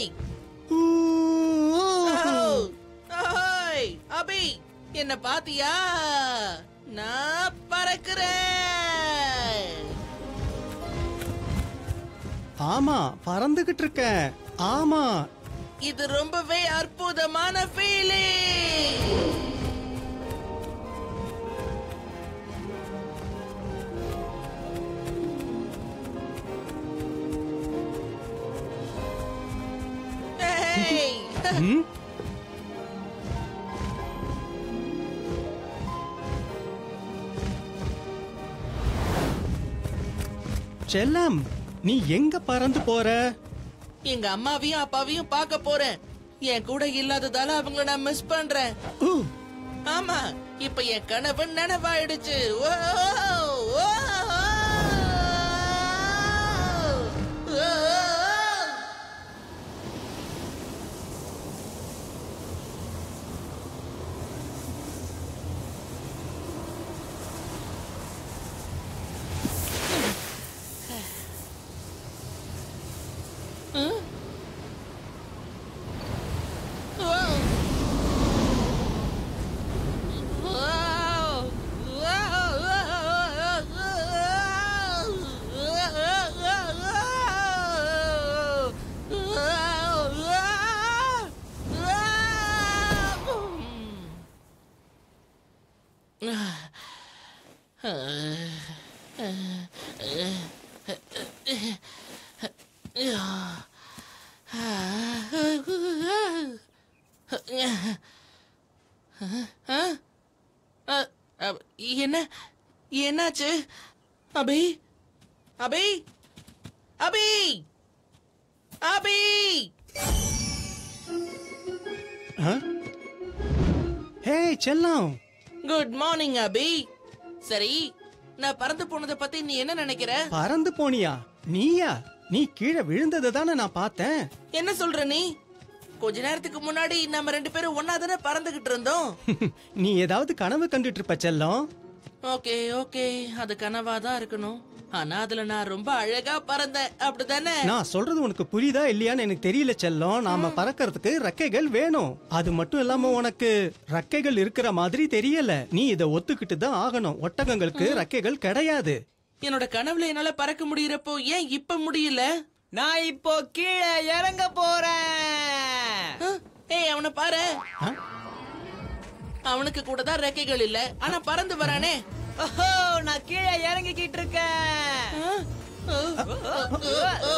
ஏய் ஊ, ஊ. ஓ, ஓய், அபி என்ன பாத்தியா நான் பறக்கிறேன் ஆமா பறந்துகிட்டு இருக்கேன் ஆமா இது ரொம்பவே அற்புதமான ஃபீலிங் Hey! ம்? செல்லம் நீ எங்க பறந்து போற எங்க அம்மாவையும் அப்பாவையும் பார்க்க போறேன் என் கூட இல்லாததால அவங்கள நான் மிஸ் பண்றேன் ஊ, ஆமா இப்ப என் கனவு நனவாயிடுச்சு ஓ, ஓ, ஓ. ஓ. ம்? ஓ. ஆ? அ, அ, என்ன என்னாச்சு அபி அபி அபி அபி ஆ? ஹே செல்லம் குட் மார்னிங் அபி சரி நான் பறந்து போனதை பத்தி நீ என்ன நினைக்கிற பறந்து போனியா நீயா நீ கீழே விழுந்ததை தானே நான் பார்த்தேன் என்ன சொல்ற நீ கொஞ்ச நேரத்துக்கு முன்னாடி நம்ம ரெண்டு பேரும் ஒன்னா தானே பறந்துகிட்டு இருந்தோம் நீ ஏதாவது கனவு கண்டுட்டு இருப்ப செல்லம் ஓகே ஓகே அது கனவா தான் இருக்கணும் ஆனா அதுல நான் ரொம்ப அழகா பறந்தேன் அப்படிதானே நான் சொல்றது உனக்கு புரியுதா இல்லையான்னு எனக்கு தெரியல செல்லம் நாம பறக்கறதுக்கு ரெக்கைகள் வேணும் அது மட்டும் இல்லாம உனக்கு ரெக்கைகள் இருக்கிற மாதிரி தெரியல நீ இத ஒத்துக்கிட்டு தான் ஆகணும் ஒட்டகங்களுக்கு ரெக்கைகள் கிடையாது என்னோட கனவுல என்னால பறக்க முடியறப்போ ஏன் இப்ப முடியல நான் இப்போ கீழே இறங்க போறேன் ஆ, ஏய் அவனை பாரு ஆ? அவனுக்கு கூட தான் ரெக்கைகள் இல்ல ஆனா பறந்து வரானே ஓஹோ நான் கீழே இறங்கிக்கிட்டு இருக்கேன் ஆ, ஆ,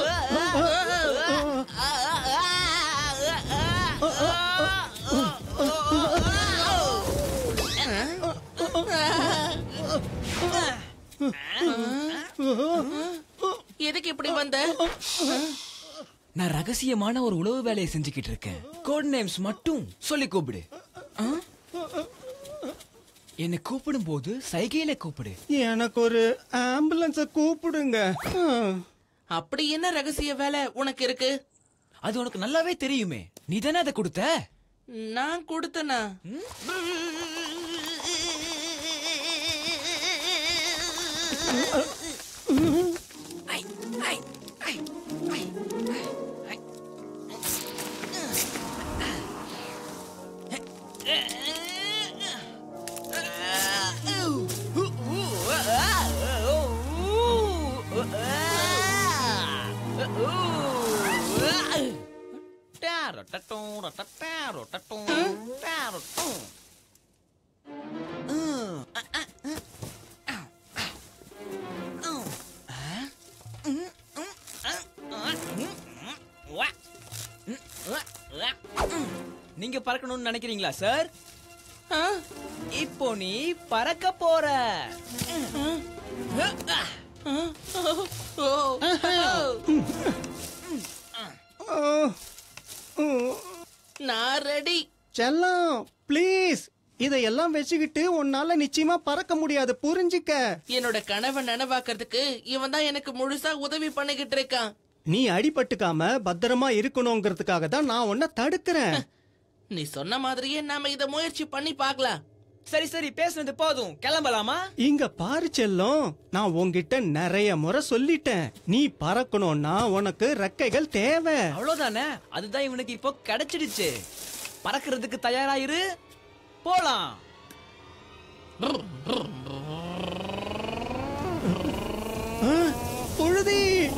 எதுக்கு இப்படி வந்த நான் ரகசியமான ஒரு உளவு வேலையை செஞ்சுக்கிட்டு இருக்கேன் கோட் நேம்ஸ் மட்டும் சொல்லி கூப்பிடு ஆ? என்னை கூப்பிடும் போது சைகையில கூப்பிடு எனக்கு ஒரு ஆம்புலன்ஸ கூப்பிடுங்க ஆ. அப்படி என்ன ரகசிய வேலை உனக்கு இருக்கு அது உனக்கு நல்லாவே தெரியுமே நீ தானே அதை கொடுத்த நான் கொடுத்தனா நீங்க பறக்கணும்னு நினைக்கிறீங்களா சார் ஆ? இப்போ நீ பறக்க போற ஆ? ஓ, ஓ. ஆ. ஆ. நான் ரெடி செல்லம் ப்ளீஸ் இதையெல்லாம் வச்சுக்கிட்டு உன்னால நிச்சயமா பறக்க முடியாது புரிஞ்சுக்க என்னோட கனவை நனவாக்குறதுக்கு இவன் தான் எனக்கு முழுசா உதவி பண்ணிக்கிட்டு இருக்கான் நீ அடிபட்டுக்காம பத்திரமா இருக்கணுங்கிறதுக்காக தான் நான் உன்னை தடுக்கிறேன் நீ சொன்ன மாதிரியே நாம இத முயற்சி பண்ணி பார்க்கலாம் சரி சரி பேசுனது போதும் கிளம்பலாமா இங்க பாரு செல்லம் நான் உன்கிட்ட நிறைய முறை சொல்லிட்டேன் நீ பறக்கணும்னா உனக்கு ரெக்கைகள் தேவை அவ்வளவுதானே அதுதான் இவனுக்கு இப்போ கிடைச்சிடுச்சு பறக்கிறதுக்கு தயாராயிரு போலாம் ஆ, புழுதி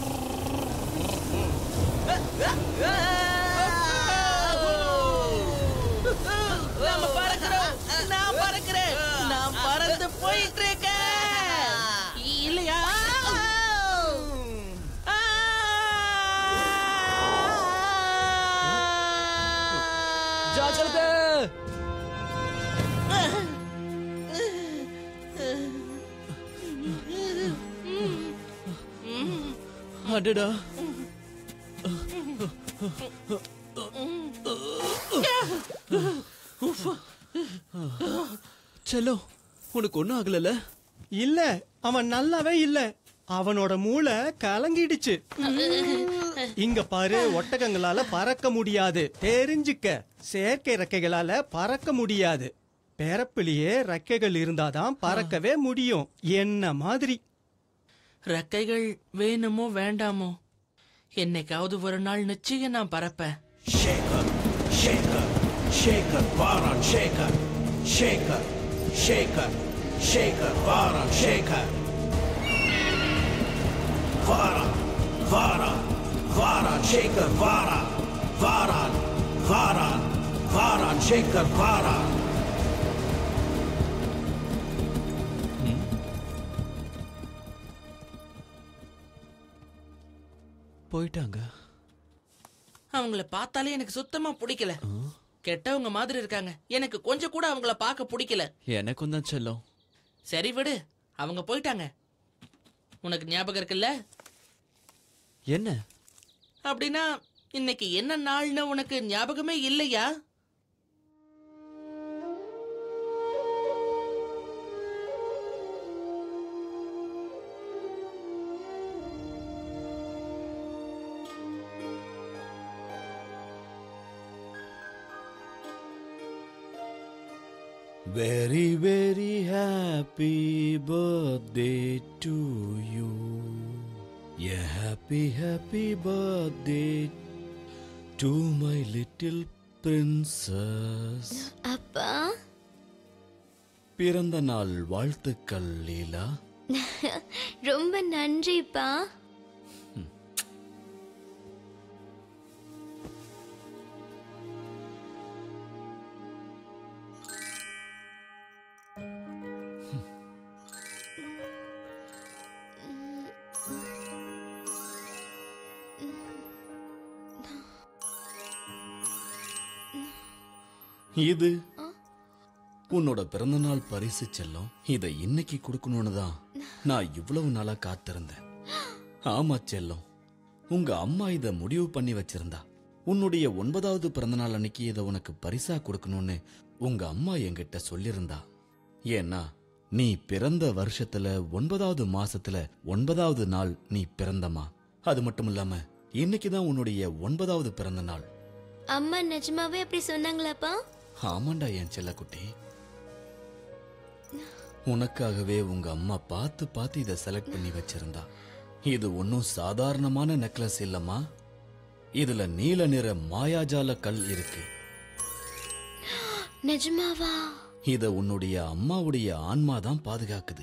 நாம பறக்கிறோம் நான் பறக்கிறேன் நான் பறந்து போயிட்டு இருக்கேன் இல்லையா ஆ! ஜாக்கிரதை அடடா செல்லோ உனக்கு ஒண்ணும் ஆகலல இல்ல அவன் நல்லாவே இல்ல அவனோட மூளை கலங்கிடுச்சு இங்க பாரு ஒட்டகங்களால பறக்க முடியாது தெரிஞ்சுக்க செயற்கை ரெக்கைகளால பறக்க முடியாது பிறப்பிலேயே ரெக்கைகள் இருந்தாதான் பறக்கவே முடியும் என்ன மாதிரி ரெக்கைகள் வேணுமோ வேண்டாமோ என்னைக்காவது ஒரு நாள் நிச்சயம் நான் பறப்பேன் Shaker, shaker, shaker, varan, shaker, shaker, shaker, shaker, varan, shaker. Varan, varan, varan, shaker, varan, varan, varan, varan, shaker, varan. போயிட்டாங்க அவங்கள பார்த்தாலே எனக்கு சுத்தமா பிடிக்கல கெட்டவங்க மாதிரி இருக்காங்க எனக்கு கொஞ்சம் கூட அவங்கள பார்க்க பிடிக்கல எனக்கும் தான் செல்லம் சரி விடு அவங்க போயிட்டாங்க உனக்கு ஞாபகம் இருக்குல்ல என்ன அப்படின்னா இன்னைக்கு என்ன நாள்னு உனக்கு ஞாபகமே இல்லையா Very, very happy birthday to you. Yeah, happy, happy birthday to my little princess. அப்பா பிறந்த நாள் வாழ்த்துக்கள் லீலா ரொம்ப நன்றிப்பா இது உன்னோட பிறந்தநாள் பரிசு செல்லம் இதை இன்னைக்கு கொடுக்கணும்னு தான் நான் இவ்வளவு நாளா காத்திருந்தேன் ஆமா செல்லம் உங்க அம்மா இத முடிவு பண்ணி வச்சிருந்தா உன்னுடைய ஒன்பதாவது பிறந்தநாள் அன்னைக்கு இதை உனக்கு பரிசா கொடுக்கணும்னு உங்க அம்மா என்கிட்ட சொல்லியிருந்தா ஏன்னா நீ பிறந்த வருஷத்துல ஒன்பதாவது மாசத்துல ஒன்பதாவது நாள் நீ பிறந்தமா அது மட்டும் இல்லாம இன்னைக்கு தான் உன்னுடைய ஒன்பதாவது பிறந்த நாள் அம்மா நிஜமாவே அப்படி சொன்னாங்களாப்பா ஆமாண்டா என் செல்லக்குட்டி உனக்காகவே உங்க அம்மா பார்த்து பார்த்து இதை செலக்ட் பண்ணி வச்சிருந்தா இது ஒன்னும் சாதாரணமான நெக்லஸ் இல்லம்மா இதுல நீல நிற மாயாஜால கல் இருக்கு நிஜமாவா இத உன்னுடைய அம்மாவுடைய ஆன்மா தான் பாதுகாக்குது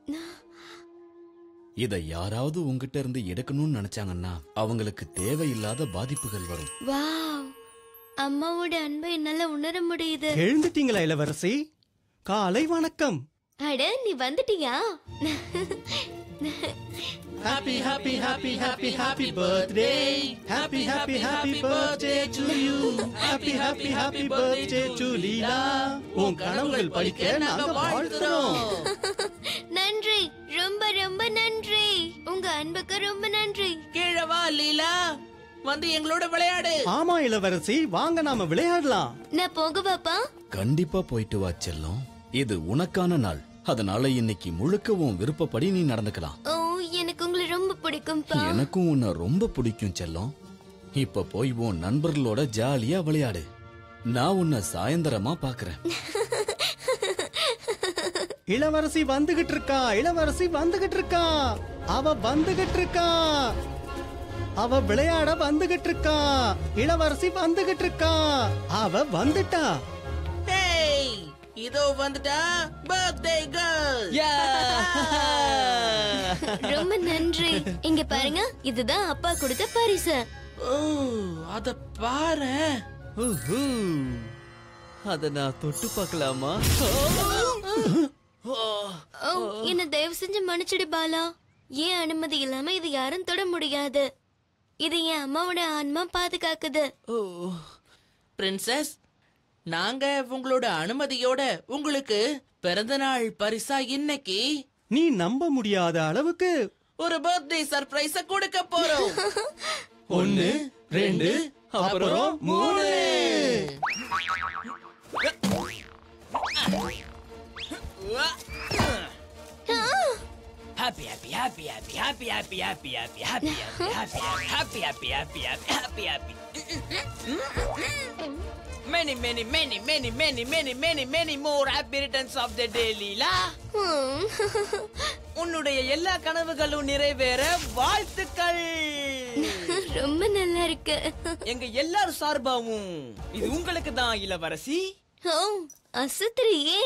இத யாராவது உங்ககிட்ட இருந்து எடுக்கணும்னு நினைச்சாங்கன்னா அவங்களுக்கு தேவையில்லாத பாதிப்புகள் வரும் வாவ் அம்மாவோட அன்பை என்னால உணர முடியுது எழுந்துட்டீங்களா இளவரசி காலை வணக்கம் அட நீ வந்துட்டியா happy happy happy happy happy birthday happy happy happy birthday to you happy happy happy birthday to Leela உன் கனவுகள் படிக்க நாங்க வாழ்த்துறோம் நன்றி ரொம்ப ரொம்ப நன்றி உங்க அன்புக்கு ரொம்ப நன்றி கீழே வா லீலா வந்து எங்களோட விளையாடு ஆமா இளவரசி வாங்க நாம விளையாடலாம் நான் போகவாப்பா கண்டிப்பா போயிட்டு வா செல்லம் இது உனக்கான நாள் அதனால இன்னைக்கு முழுக்க உன் விருப்பப்படி நீ நடந்துக்கலாம் ஓ எனக்கு உங்களை ரொம்ப பிடிக்கும்பா எனக்கும் உன்னை ரொம்ப பிடிக்கும் செல்லம் இப்ப போய் உன் நண்பர்களோட ஜாலியா விளையாடு நான் உன்னை சாயந்தரமா பாக்குறேன் இளவரசி வந்துகிட்டு இருக்கா இளவரசி வந்துகிட்டு இருக்கா அவ வந்துகிட்டு இருக்கா அவ விளையாட வந்துகிட்டு இருக்கா இளவரசி வந்துகிட்டு இருக்கா அவ வந்துட்டா ஹேய் இதோ வந்துட்டா பர்த்டே கேர்ள் ரொம்ப நன்றி இங்க பாருங்க இதுதான் அப்பா கொடுத்த பரிசு ஓ அத பாரு ஊஹூ. அத நான் தொட்டு பார்க்கலாமா ஓ என்ன தயவு செஞ்சு மன்னிச்சிடு பாலா ஏன் அனுமதி இல்லாம இது யாரும் தொட முடியாது இது என் அம்மாவோட ஆன்மா பாதுகாக்குது ஓ பிரின்சஸ் நாங்க உங்களோட அனுமதியோட உங்களுக்கு பிறந்தநாள் பரிசா இன்னைக்கு நீ நம்ப முடியாத அளவுக்கு ஒரு பர்த்டே சர்ப்ரைஸ கொடுக்க போறோம் ஒன்னு ரெண்டு அப்புறம் மூணு happy happy happy happy happy happy happy happy happy happy happy happy happy happy happy happy many many many many many many many many more happy returns of the day லீலா ஹம். உன்னுடைய எல்லா கனவுகளும் நிறைவேற வாழ்த்துக்கள் ரொம்ப நல்லா இருக்கு எங்க எல்லாரும் சார்பாவும் இது உங்களுக்கு தான் இளவரசி ஓ அசத்துறியே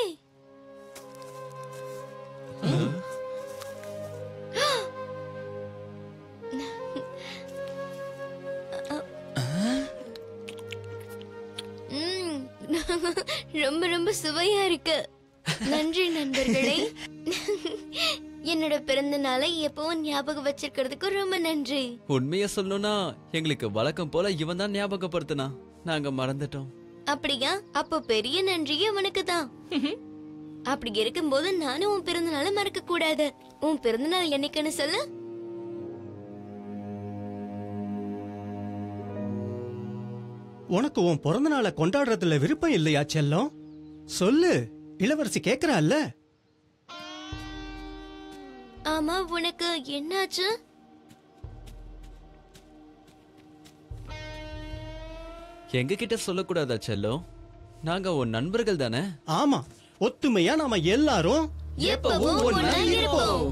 ம், ரொம்ப ரொம்ப சுவையா இருக்கு நன்றி நண்பர்களே என்னோட பிறந்த நாளை எப்பவும் ஞாபகம் வச்சிருக்கிறதுக்கு ரொம்ப நன்றி உண்மைய சொல்லணும்னா எங்களுக்கு வழக்கம் போல இவன் தான் ஞாபகப்படுத்தினா நாங்க மறந்துட்டோம் அப்படியா அப்போ பெரிய நன்றியே உனக்கு தான் அப்படி இருக்கும்போது நானும் உன் பிறந்த நாளை மறக்க கூடாது உன் பிறந்த நாள் என்னைக்குன்னு சொல்லு உனக்கு உன் பிறந்த நாளை கொண்டாடுறதுல விருப்பம் இல்லையா செல்லம் சொல்லு இளவரசி கேக்குறாள்ல ஆமா உனக்கு என்னாச்சு எங்க கிட்ட சொல்லக்கூடாதா செல்லம் நாங்க உன் நண்பர்கள் தானே ஆமா ஒத்துமையா நாம எல்லாரும் எப்பவும் ஒண்ணா இருப்போம்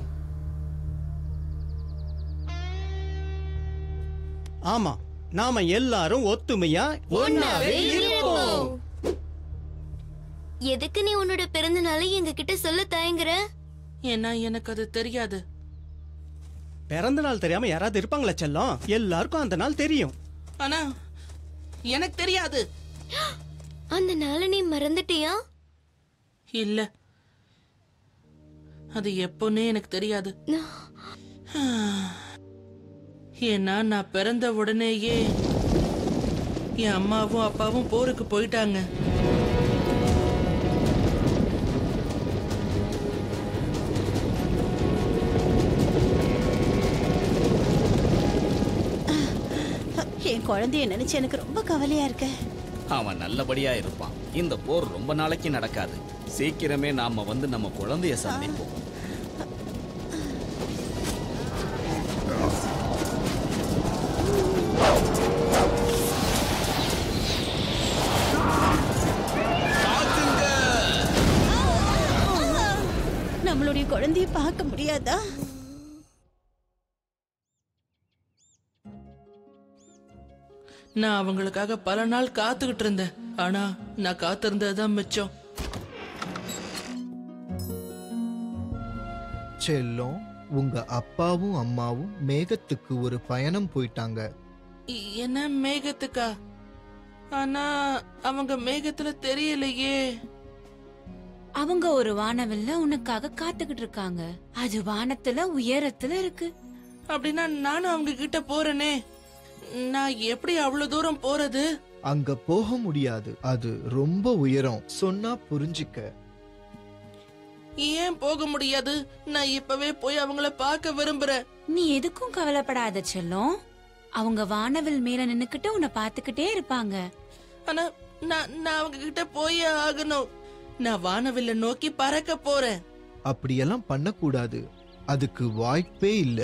ஆமா நாம எல்லாரும் ஒத்துமையா ஒண்ணாவே இருப்போம் எதுக்கு நீ உன்னோட பிறந்த நாளை எங்க கிட்ட சொல்ல தயங்குற ஏன்னா எனக்கு அது தெரியாது பிறந்த நாள் தெரியாம யாராவது இருப்பாங்களா செல்லம் எல்லாருக்கும் அந்த நாள் தெரியும் ஆனா எனக்கு தெரியாது அந்த நாளை நீ மறந்துட்டியா இல்ல அது எப்போன்னே எனக்கு தெரியாது ஏன்னா நான் பிறந்த உடனேயே என் அம்மாவும் அப்பாவும் போருக்கு போயிட்டாங்க என் குழந்தைய நினைச்சு எனக்கு ரொம்ப கவலையா இருக்கு அவன் நல்லபடியா இருப்பான் இந்த போர் ரொம்ப நாளைக்கு நடக்காது சீக்கிரமே நாம வந்து நம்ம குழந்தைய சந்திப்போம் நம்மளுடைய குழந்தைய பார்க்க முடியாதா நான் அவங்களுக்காக பல நாள் காத்துக்கிட்டு இருந்தேன் ஆனா நான் காத்திருந்ததுதான் மிச்சம் செல்லம் உங்க அப்பாவும் அம்மாவும் மேகத்துக்கு ஒரு பயணம் போயிட்டாங்க இ- என்ன மேகத்துக்கா ஆனா அவங்க மேகத்துல தெரியலையே அவங்க ஒரு வானவில்ல உனக்காக காத்துக்கிட்டு இருக்காங்க அது வானத்துல உயரத்துல இருக்கு அப்படின்னா நானும் அவங்க கிட்ட போறேனே நான் எப்படி அவ்வளவு தூரம் போறது அங்க போக முடியாது அது ரொம்ப உயரம் சொன்னா புரிஞ்சுக்க ஏன் போக முடியாது நான் இப்பவே போய் அவங்கள பார்க்க விரும்புறேன் நீ எதுக்கும் கவலைப்படாத செல்லம் அவங்க வானவில் மேல நின்னுக்கிட்டு உன்னை பாத்துக்கிட்டே இருப்பாங்க ஆனா நான் நான் அவங்க கிட்ட போயே ஆகணும் நான் வானவில்ல நோக்கி பறக்க போறேன் அப்படியெல்லாம் பண்ணக்கூடாது அதுக்கு வாய்ப்பே இல்ல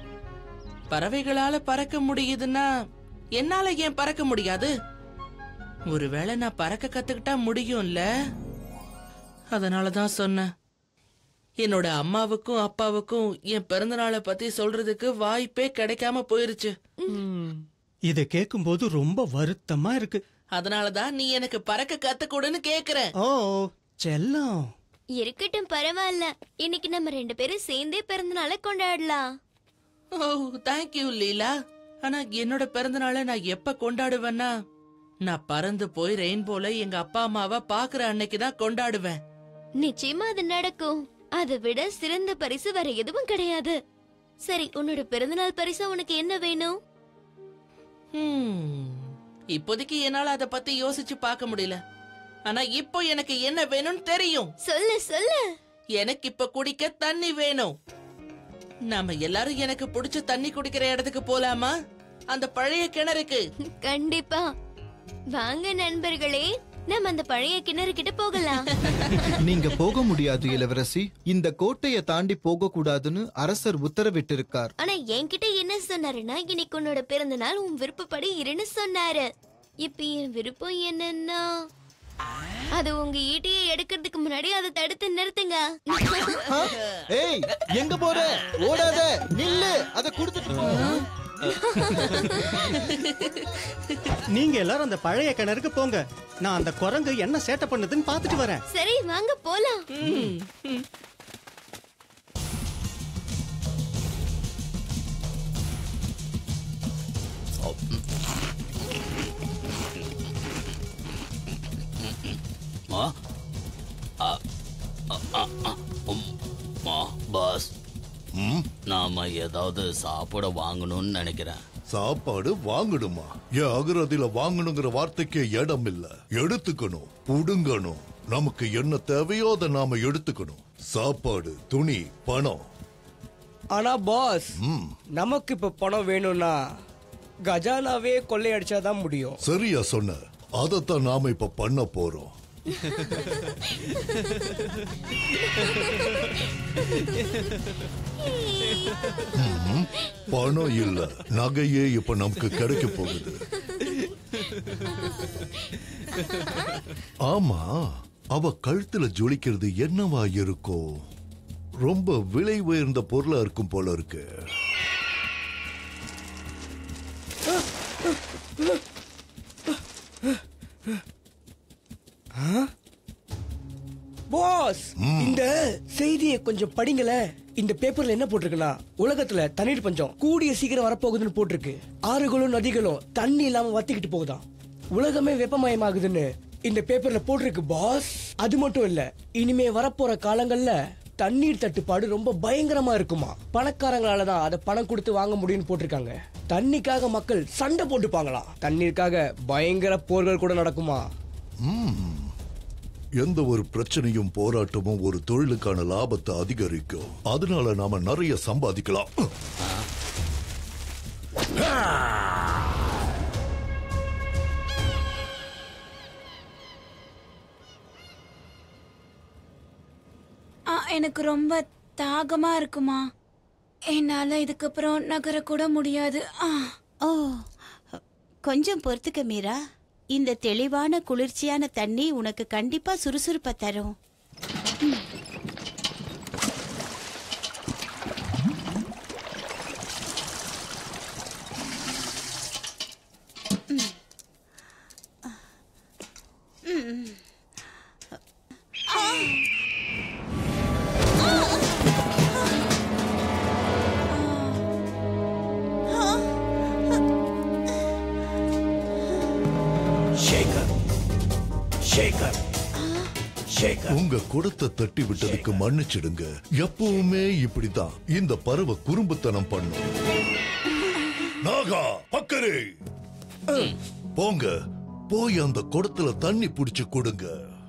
பறவைகளால பறக்க முடியுதுன்னா என்னால ஏன் பறக்க முடியாது ஒருவேளை நான் பறக்க கத்துக்கிட்டா முடியும்ல அதனாலதான் சொன்னேன் என்னோட அம்மாவுக்கும் அப்பாவுக்கும் என் பிறந்த நாளை பத்தி சொல்றதுக்கு வாய்ப்பே கிடைக்காம போயிருச்சு இத கேட்கும்போது ரொம்ப வருத்தமா இருக்கு அதனாலதான் நீ எனக்கு பறக்க கத்துக்கூடன்னு கேக்குறேன் ஓ செல்லம் இருக்கட்டும் பரவாயில்ல இன்னைக்கு நம்ம ரெண்டு பேரும் சேர்ந்தே பிறந்த நாளை கொண்டாடலாம் ஓ தேங்க்யூ லீலா ஆனா என்னோட பிறந்த நாளை நான் எப்ப கொண்டாடுவேன்னா நான் பறந்து போய் ரெயின்போல எங்க அப்பா அம்மாவை பாக்குற அன்னைக்கு தான் கொண்டாடுவேன் நிச்சயமா அது நடக்கும் அதை விட சிறந்த பரிசு வேற எதுவும் கிடையாது சரி உன்னோட பிறந்தநாள் பரிசு உனக்கு என்ன வேணும் ஹம், இப்போதைக்கு என்னால அத பத்தி யோசிச்சு பார்க்க முடியல ஆனா இப்போ எனக்கு என்ன வேணும்னு தெரியும் சொல்லு சொல்லு எனக்கு இப்ப குடிக்க தண்ணி வேணும் நாம எல்லாரும் எனக்கு பிடிச்ச தண்ணி குடிக்கிற இடத்துக்கு போலாமா அந்த பழைய கிணறுக்கு கண்டிப்பா வாங்க நண்பர்களே நம்ம அந்த பழைய கிணறு கிட்ட போகலாம் நீங்க போக முடியாது இளவரசி இந்த கோட்டையை தாண்டி போக கூடாதுன்னு அரசர் உத்தரவிட்டிருக்கார் ஆனா என்கிட்ட என்ன சொன்னாருன்னா இன்னைக்கு உன்னோட பிறந்த நாள் உன் விருப்பப்படி இருன்னு சொன்னாரு இப்ப என் விருப்பம் என்னன்னா அது உங்க ஈட்டியை எடுக்கிறதுக்கு முன்னாடி அதை தடுத்து நிறுத்துங்க ஆ? ஏய் எங்க போற ஓடாத நில்லு அத கொடுத்துட்டு போ நீங்க எல்லாரும் அந்த பழைய கிணறுக்கு போங்க நான் அந்த குரங்கு என்ன சேட்டை பண்ணுதுன்னு பார்த்துட்டு வரேன் சரி வாங்க போலாம் ஆ? ஆ, ஆ, ஆ, ஆ, உம், ஆ, பாஸ் ம், நாம ஏதாவது சாப்பிட வாங்கணும்னு நினைக்கிறேன் சாப்பாடு வாங்கணுமா என் அகரதில வாங்கணுங்கிற வார்த்தைக்கே இடம் இல்ல எடுத்துக்கணும் புடுங்கணும் நமக்கு என்ன தேவையோ அதை நாம எடுத்துக்கணும் சாப்பாடு துணி பணம் ஆனா பாஸ் ம், நமக்கு இப்ப பணம் வேணும்னா கஜானாவே கொள்ளையடிச்சாதான் முடியும் சரியா சொன்ன அதைத்தான் நாம இப்ப பண்ண போறோம் ம், பணம் இல்ல நகையே இப்ப நமக்கு கிடைக்க போகுது ஆமா அவ கழுத்துல ஜொலிக்கிறது என்னவா இருக்கும் ரொம்ப விலை உயர்ந்த பொருளா இருக்கும் போல இருக்கு பாஸ் இந்த செய்தியை கொஞ்சம் படிங்களேன் இந்த பேப்பர்ல என்ன போட்டிருக்குன்னா உலகத்துல தண்ணீர் பஞ்சம் கூடிய சீக்கிரம் வரப்போகுதுன்னு போட்டிருக்கு ஆறுகளும் நதிகளும் தண்ணி இல்லாம வத்திக்கிட்டு போகுதாம் உலகமே வெப்பமயமாகுதுன்னு இந்த பேப்பர்ல போட்டிருக்கு பாஸ் அது மட்டும் இல்ல இனிமே வரப்போற காலங்கள்ல தண்ணீர் தட்டுப்பாடு ரொம்ப பயங்கரமா இருக்குமா பணக்காரங்களால தான் அதை பணம் கொடுத்து வாங்க முடியும்னு போட்டிருக்காங்க தண்ணிக்காக மக்கள் சண்டை போட்டுப்பாங்களாம் தண்ணீருக்காக பயங்கர போர்கள் கூட நடக்குமா ம். எந்த ஒரு பிரச்சனையும் போராட்டமும் ஒரு தொழிலுக்கான லாபத்தை அதிகரிக்கும் அதனால நாம நிறைய சம்பாதிக்கலாம் ஆ, எனக்கு ரொம்ப தாகமா இருக்குமா என்னால இதுக்கப்புறம் நகர கூட முடியாது ஆ ஓ கொஞ்சம் பொறுத்துக்க மீரா இந்த தெளிவான குளிர்ச்சியான தண்ணி உனக்கு கண்டிப்பா சுறுசுறுப்ப தரும் ஷேகர் ஷேகர் ஷேகர் உங்க குடத்தை தட்டி விட்டதுக்கு மன்னிச்சிடுங்க எப்பவுமே இப்படிதான் இந்த பறவை குறும்புத்தனம் பண்ணும் நாகா பக்கரே போங்க போய் அந்த குடத்துல தண்ணி புடிச்சு கொடுங்க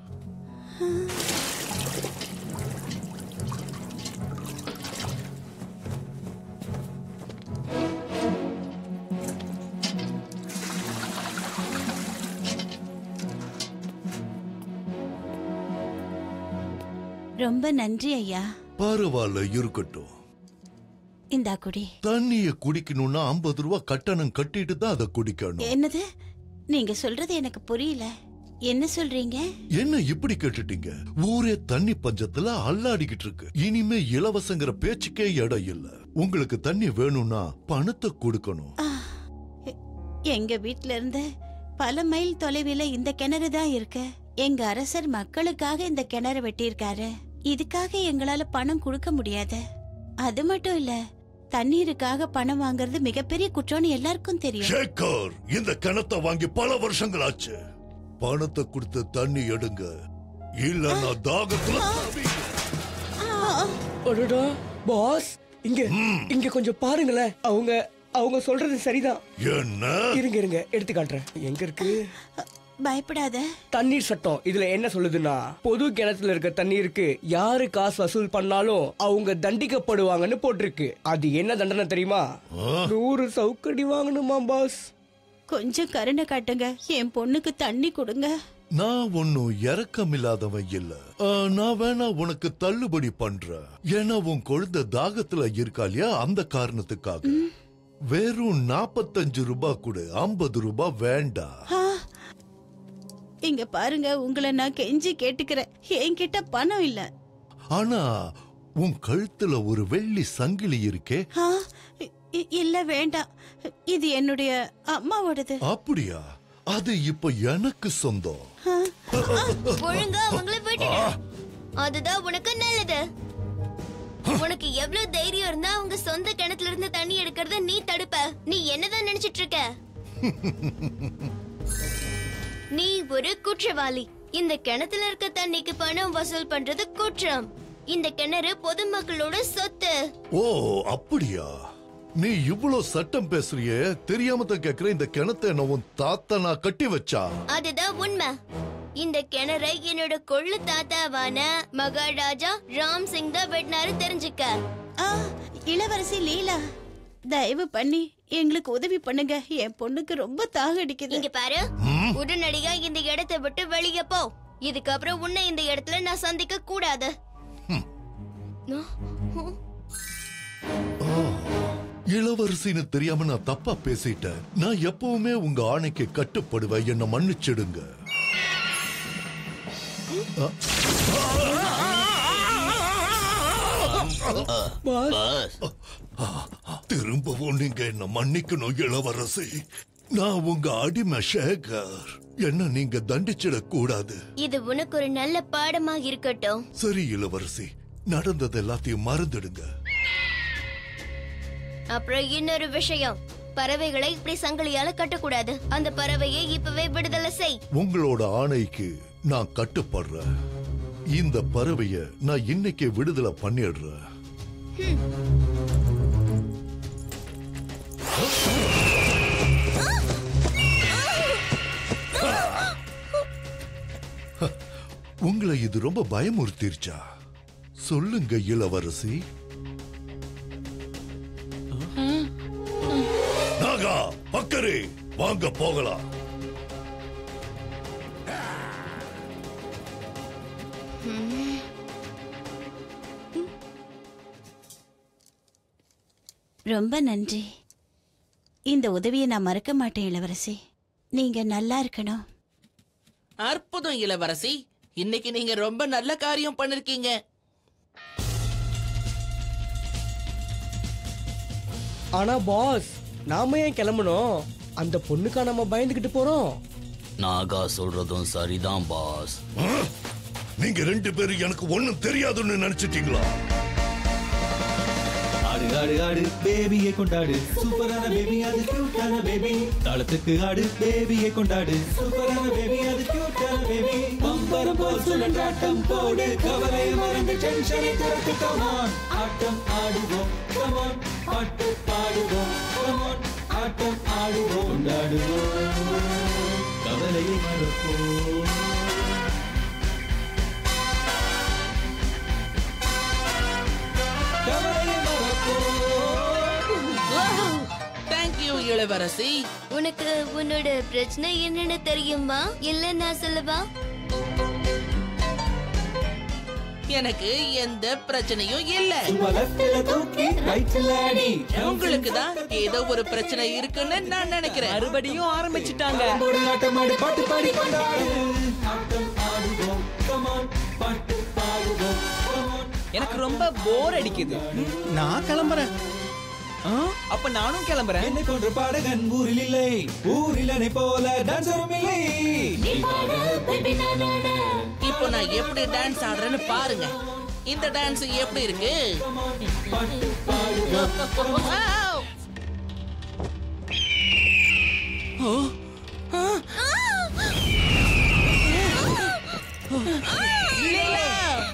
ரொம்ப நன்றி ஐயா பரவாயில்ல இருக்கட்டும் இந்தா குடி தண்ணிய குடிக்கணும்னா ஐம்பது ரூபாய் கட்டணம் கட்டிட்டு தான் அதை குடிக்கணும் என்னது நீங்க சொல்றது எனக்கு புரியல என்ன சொல்றீங்க என்ன இப்படி கேட்டுட்டீங்க ஊரே தண்ணி பஞ்சத்துல அல்லாடிக்கிட்டு இருக்கு இனிமே இலவசங்கிற பேச்சுக்கே இடம் இல்ல உங்களுக்கு தண்ணி வேணும்னா பணத்தை கொடுக்கணும் எங்க வீட்ல இருந்து பல மைல் தொலைவில இந்த கிணறு தான் இருக்கு எங்க அரசர் மக்களுக்காக இந்த கிணறு வெட்டியிருக்காரு இதுக்காக எங்களால பணம் கொடுக்க முடியாது அது மட்டும் இல்ல தண்ணீருக்காக பணம் வாங்குறது மிகப்பெரிய குற்றம்னு எல்லாருக்கும் தெரியும் ஷேகர் இந்த கிணத்தை வாங்கி பல வருஷங்கள் ஆச்சு பணத்தை கொடுத்து தண்ணி எடுங்க இல்லன்னா தாகத்துல சாவீங்க. அடடா பாஸ் இங்க இங்க கொஞ்சம் பாருங்களேன் அவங்க அவங்க சொல்றது சரிதான் என்ன இருங்க இருங்க எடுத்து காட்டுறேன் எங்க இருக்கு பயப்படாத தண்ணீர் சட்டம் இதுல என்ன சொல்லுதுன்னா பொது கிணத்துல இருக்க தண்ணீருக்கு யாரு காசு வசூல் பண்ணாலும் அவங்க தண்டிக்கப்படுவாங்கன்னு போட்டிருக்கு அது என்ன தண்டனை தெரியுமா நூறு சவுக்கடி வாங்கணுமா பாஸ் கொஞ்சம் கருணை காட்டுங்க என் பொண்ணுக்கு தண்ணி கொடுங்க நான் ஒன்னும் இறக்கமில்லாதவன் இல்ல ஆ, நான் வேணா உனக்கு தள்ளுபடி பண்றேன் ஏன்னா உன் குழந்தை தாகத்துல இருக்கா இல்லையா அந்த காரணத்துக்காக வெறும் நாப்பத்தஞ்சு ரூபாய் கொடு ஐம்பது ரூபாய் வேண்டாம் ஆ. இங்க பாருங்க உங்களை நான் கெஞ்சி கேட்டுக்கிறேன் என்கிட்ட பணம் இல்ல ஆனா உன் கழுத்துல ஒரு வெள்ளி சங்கிலி இருக்கே ஆ, இ- இல்ல வேண்டாம் இது என்னுடைய அம்மாவோடது அப்படியா அது இப்ப எனக்கு சொந்தம் ஒழுங்கா அவங்கள விட்டுடு அதுதான் உனக்கு நல்லது உனக்கு எவ்வளவு தைரியம் இருந்தா அவங்க சொந்த கிணத்துல இருந்து தண்ணி எடுக்கிறத நீ தடுப்ப நீ என்னதான் நினைச்சிட்டு இருக்க நீ ஒரு குற்றவாளி இந்த கிணத்துல இருக்க தண்ணிக்கு பணம் வசூல் பண்றது குற்றம் இந்த கிணறு பொதுமக்களோட சொத்து ஓ அப்படியா நீ இவ்ளோ சட்டம் பேசுறியே தெரியாம தான் கேக்குற இந்த கிணத்தை என்ன உன் தாத்தா நான் கட்டி வச்சா அதுதான் உண்மை இந்த கிணறை என்னோட கொள்ளு தாத்தாவான மகாராஜா ராம் சிங் தான் வெட்டினாரு தெரிஞ்சுக்க ஆ, இளவரசி லீலா தயவு பண்ணி எங்களுக்கு உதவி பண்ணுங்க என் பொண்ணுக்கு ரொம்ப தாக அடிக்குது இங்க பாரு உடனடியா இந்த இடத்தை விட்டு வெளியே போ இதுக்கப்புறம் உன்னை இந்த இடத்துல நான் சந்திக்க கூடாது இளவரசின்னு தெரியாம நான் தப்பா பேசிட்டேன் நான் எப்பவுமே உங்க ஆணைக்கு கட்டுப்படுவேன் என்ன மன்னிச்சிடுங்க பாஸ் திரும்பவும் நீங்க என்ன மன்னிக்கணும் இளவரசி நான் உங்க அடிமை சேகர் என்ன நீங்க தண்டிச்சிடக் கூடாது இது உனக்கு ஒரு நல்ல பாடமா இருக்கட்டும் சரி இளவரசி நடந்தது எல்லாத்தையும் மறந்துடுங்க அப்புறம் இன்னொரு விஷயம் பறவைகளை இப்படி சங்கிலியால கட்டக்கூடாது அந்த பறவையை இப்பவே விடுதலை செய் உங்களோட ஆணைக்கு நான் கட்டுப்படுறேன் இந்த பறவைய நான் இன்னைக்கு விடுதலை பண்ணிடுறேன் உங்களை இது ரொம்ப பயமுறுத்திருச்சா சொல்லுங்க இளவரசி நாகா பக்கரே வாங்க போகலாம் ரொம்ப நன்றி இந்த உதவியை நான் மறக்க மாட்டேன் இளவரசி நீங்க நல்லா இருக்கணும் அற்புதம் இளவரசி இன்னைக்கு நீங்க ரொம்ப நல்ல காரியம் பண்ணிருக்கீங்க ஆனா பாஸ் நாம ஏன் கிளம்பணும் அந்த பொண்ணுக்கா நம்ம பயந்துகிட்டு போறோம் நாகா சொல்றதும் சரிதான் பாஸ் நீங்க ரெண்டு பேரும் எனக்கு ஒண்ணும் தெரியாதுன்னு நினைச்சிட்டீங்களா ஆடு ஆடு ஆடு பேபியை கொண்டாடு சூப்பரான பேபி அது கியூட்டான பேபி தாளத்துக்கு ஆடு பேபியை கொண்டாடு சூப்பரான பேபி அது கியூட்டான பேபி பம்பரம் போல் சுழன்றாட்டம் போடு கவலையை மறந்து டென்ஷனை துரத்து கமான் ஆட்டம் ஆடுவோம் கமான் பாட்டு பாடுவோம் கமான் ஆட்டம் ஆடுவோம் கொண்டாடுவோம் கவலையை மறப்போம் கவலையை மறப்போம் தேங்க்யூ இளவரசி உனக்கு உன்னோட பிரச்சனை என்னன்னு தெரியுமா இல்ல நான் சொல்லவா எனக்கு எந்த பிரச்சனையும் இல்ல சும்மா லெஃப்ட்ல தூக்கி ரைட்ல அடி உங்களுக்கு தான் ஏதோ ஒரு பிரச்சனை இருக்குன்னு நான் நினைக்கிறேன் மறுபடியும் ஆரம்பிச்சிட்டாங்க போடு ஆட்டம் ஆடு பாட்டு பாடி கொண்டாடு ஆட்டம் ஆடுவோம் கமான் பாட்டு பாடுவோம் come on. எனக்கு ரொம்ப போர் அடிக்குது நான் கிளம்புறேன் ஆ, அப்ப நானும் கிளம்புறேன் என்னை போன்ற பாடகன் ஊரில் இல்லை ஊரில் என்னை போல டான்சரும் இல்லை இப்போ நான் எப்படி டான்ஸ் ஆடுறேன்னு பாருங்க இந்த டான்ஸ் எப்படி இருக்கு ஓ. ஆ. லீலா.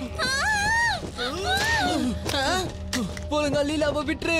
ஆ. போலுங்க லீலாவை விட்டுரு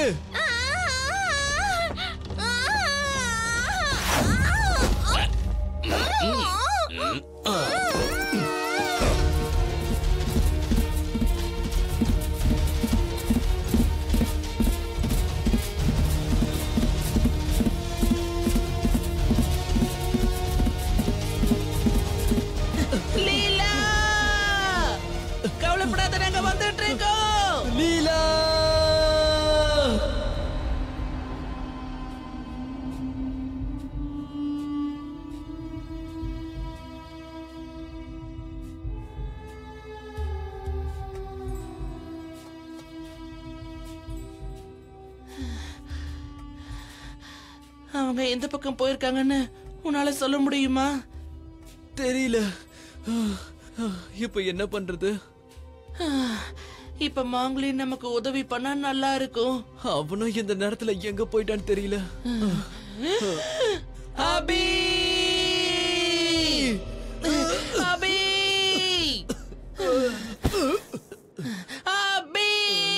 லீலா கவலைப்படாத நாங்க வந்துட்டு இருக்கோம் லீலா அவங்க எந்த பக்கம் போயிருக்காங்கன்னு உன்னால சொல்ல முடியுமா தெரியல இப்ப என்ன பண்றது இப்ப மாங்குலி நமக்கு உதவி பண்ணா நல்லா இருக்கும் அவனும் இந்த நேரத்துல எங்க போயிட்டான்னு தெரியல அபி அபி அபி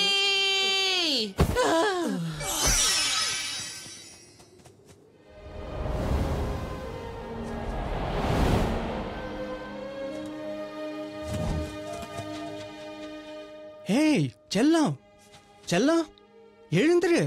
ஏய் செல்லம் செல்லம் எழுந்துரு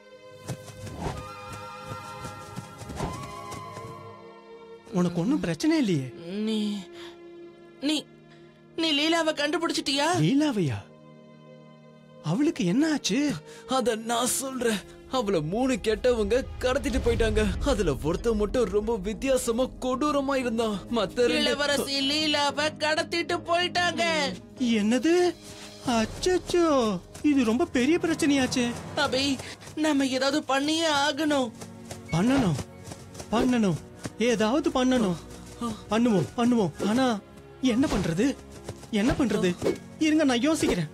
உனக்கு ஒன்றும் பிரச்சனை இல்லையே நீ நீ நீ லீலாவை கண்டுபிடிச்சிட்டியா லீலாவையா அவளுக்கு என்ன ஆச்சு அத நான் சொல்றேன் அவள மூணு கெட்டவங்க கடத்திட்டு போயிட்டாங்க அதுல ஒருத்தன் மட்டும் ரொம்ப வித்தியாசமா கொடூரமா இருந்தான் மத்த ரெண்டு இளவரசி லீலாவை கடத்திட்டு போயிட்டாங்க என்னது அச்சச்சோ இது ரொம்ப பெரிய பிரச்சனையாச்சே அபி நம்ம ஏதாவது பண்ணியே ஆகணும் பண்ணணும் பண்ணணும் ஏதாவது பண்ணணும் பண்ணுவோம் பண்ணுவோம் ஆனா என்ன பண்றது என்ன பண்றது இருங்க நான் யோசிக்கிறேன்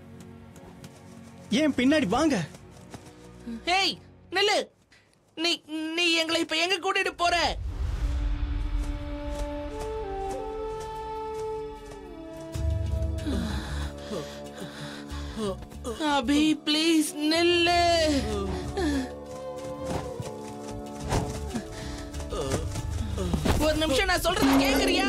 ஏன் பின்னாடி வாங்க ஹேய் நில்லு நீ நீ எங்களை இப்ப எங்க கூட்டிட்டு போற அபி ப்ளீஸ் நில்லு ஒரு நிமிஷம் நான் சொல்றது கேக்குறியா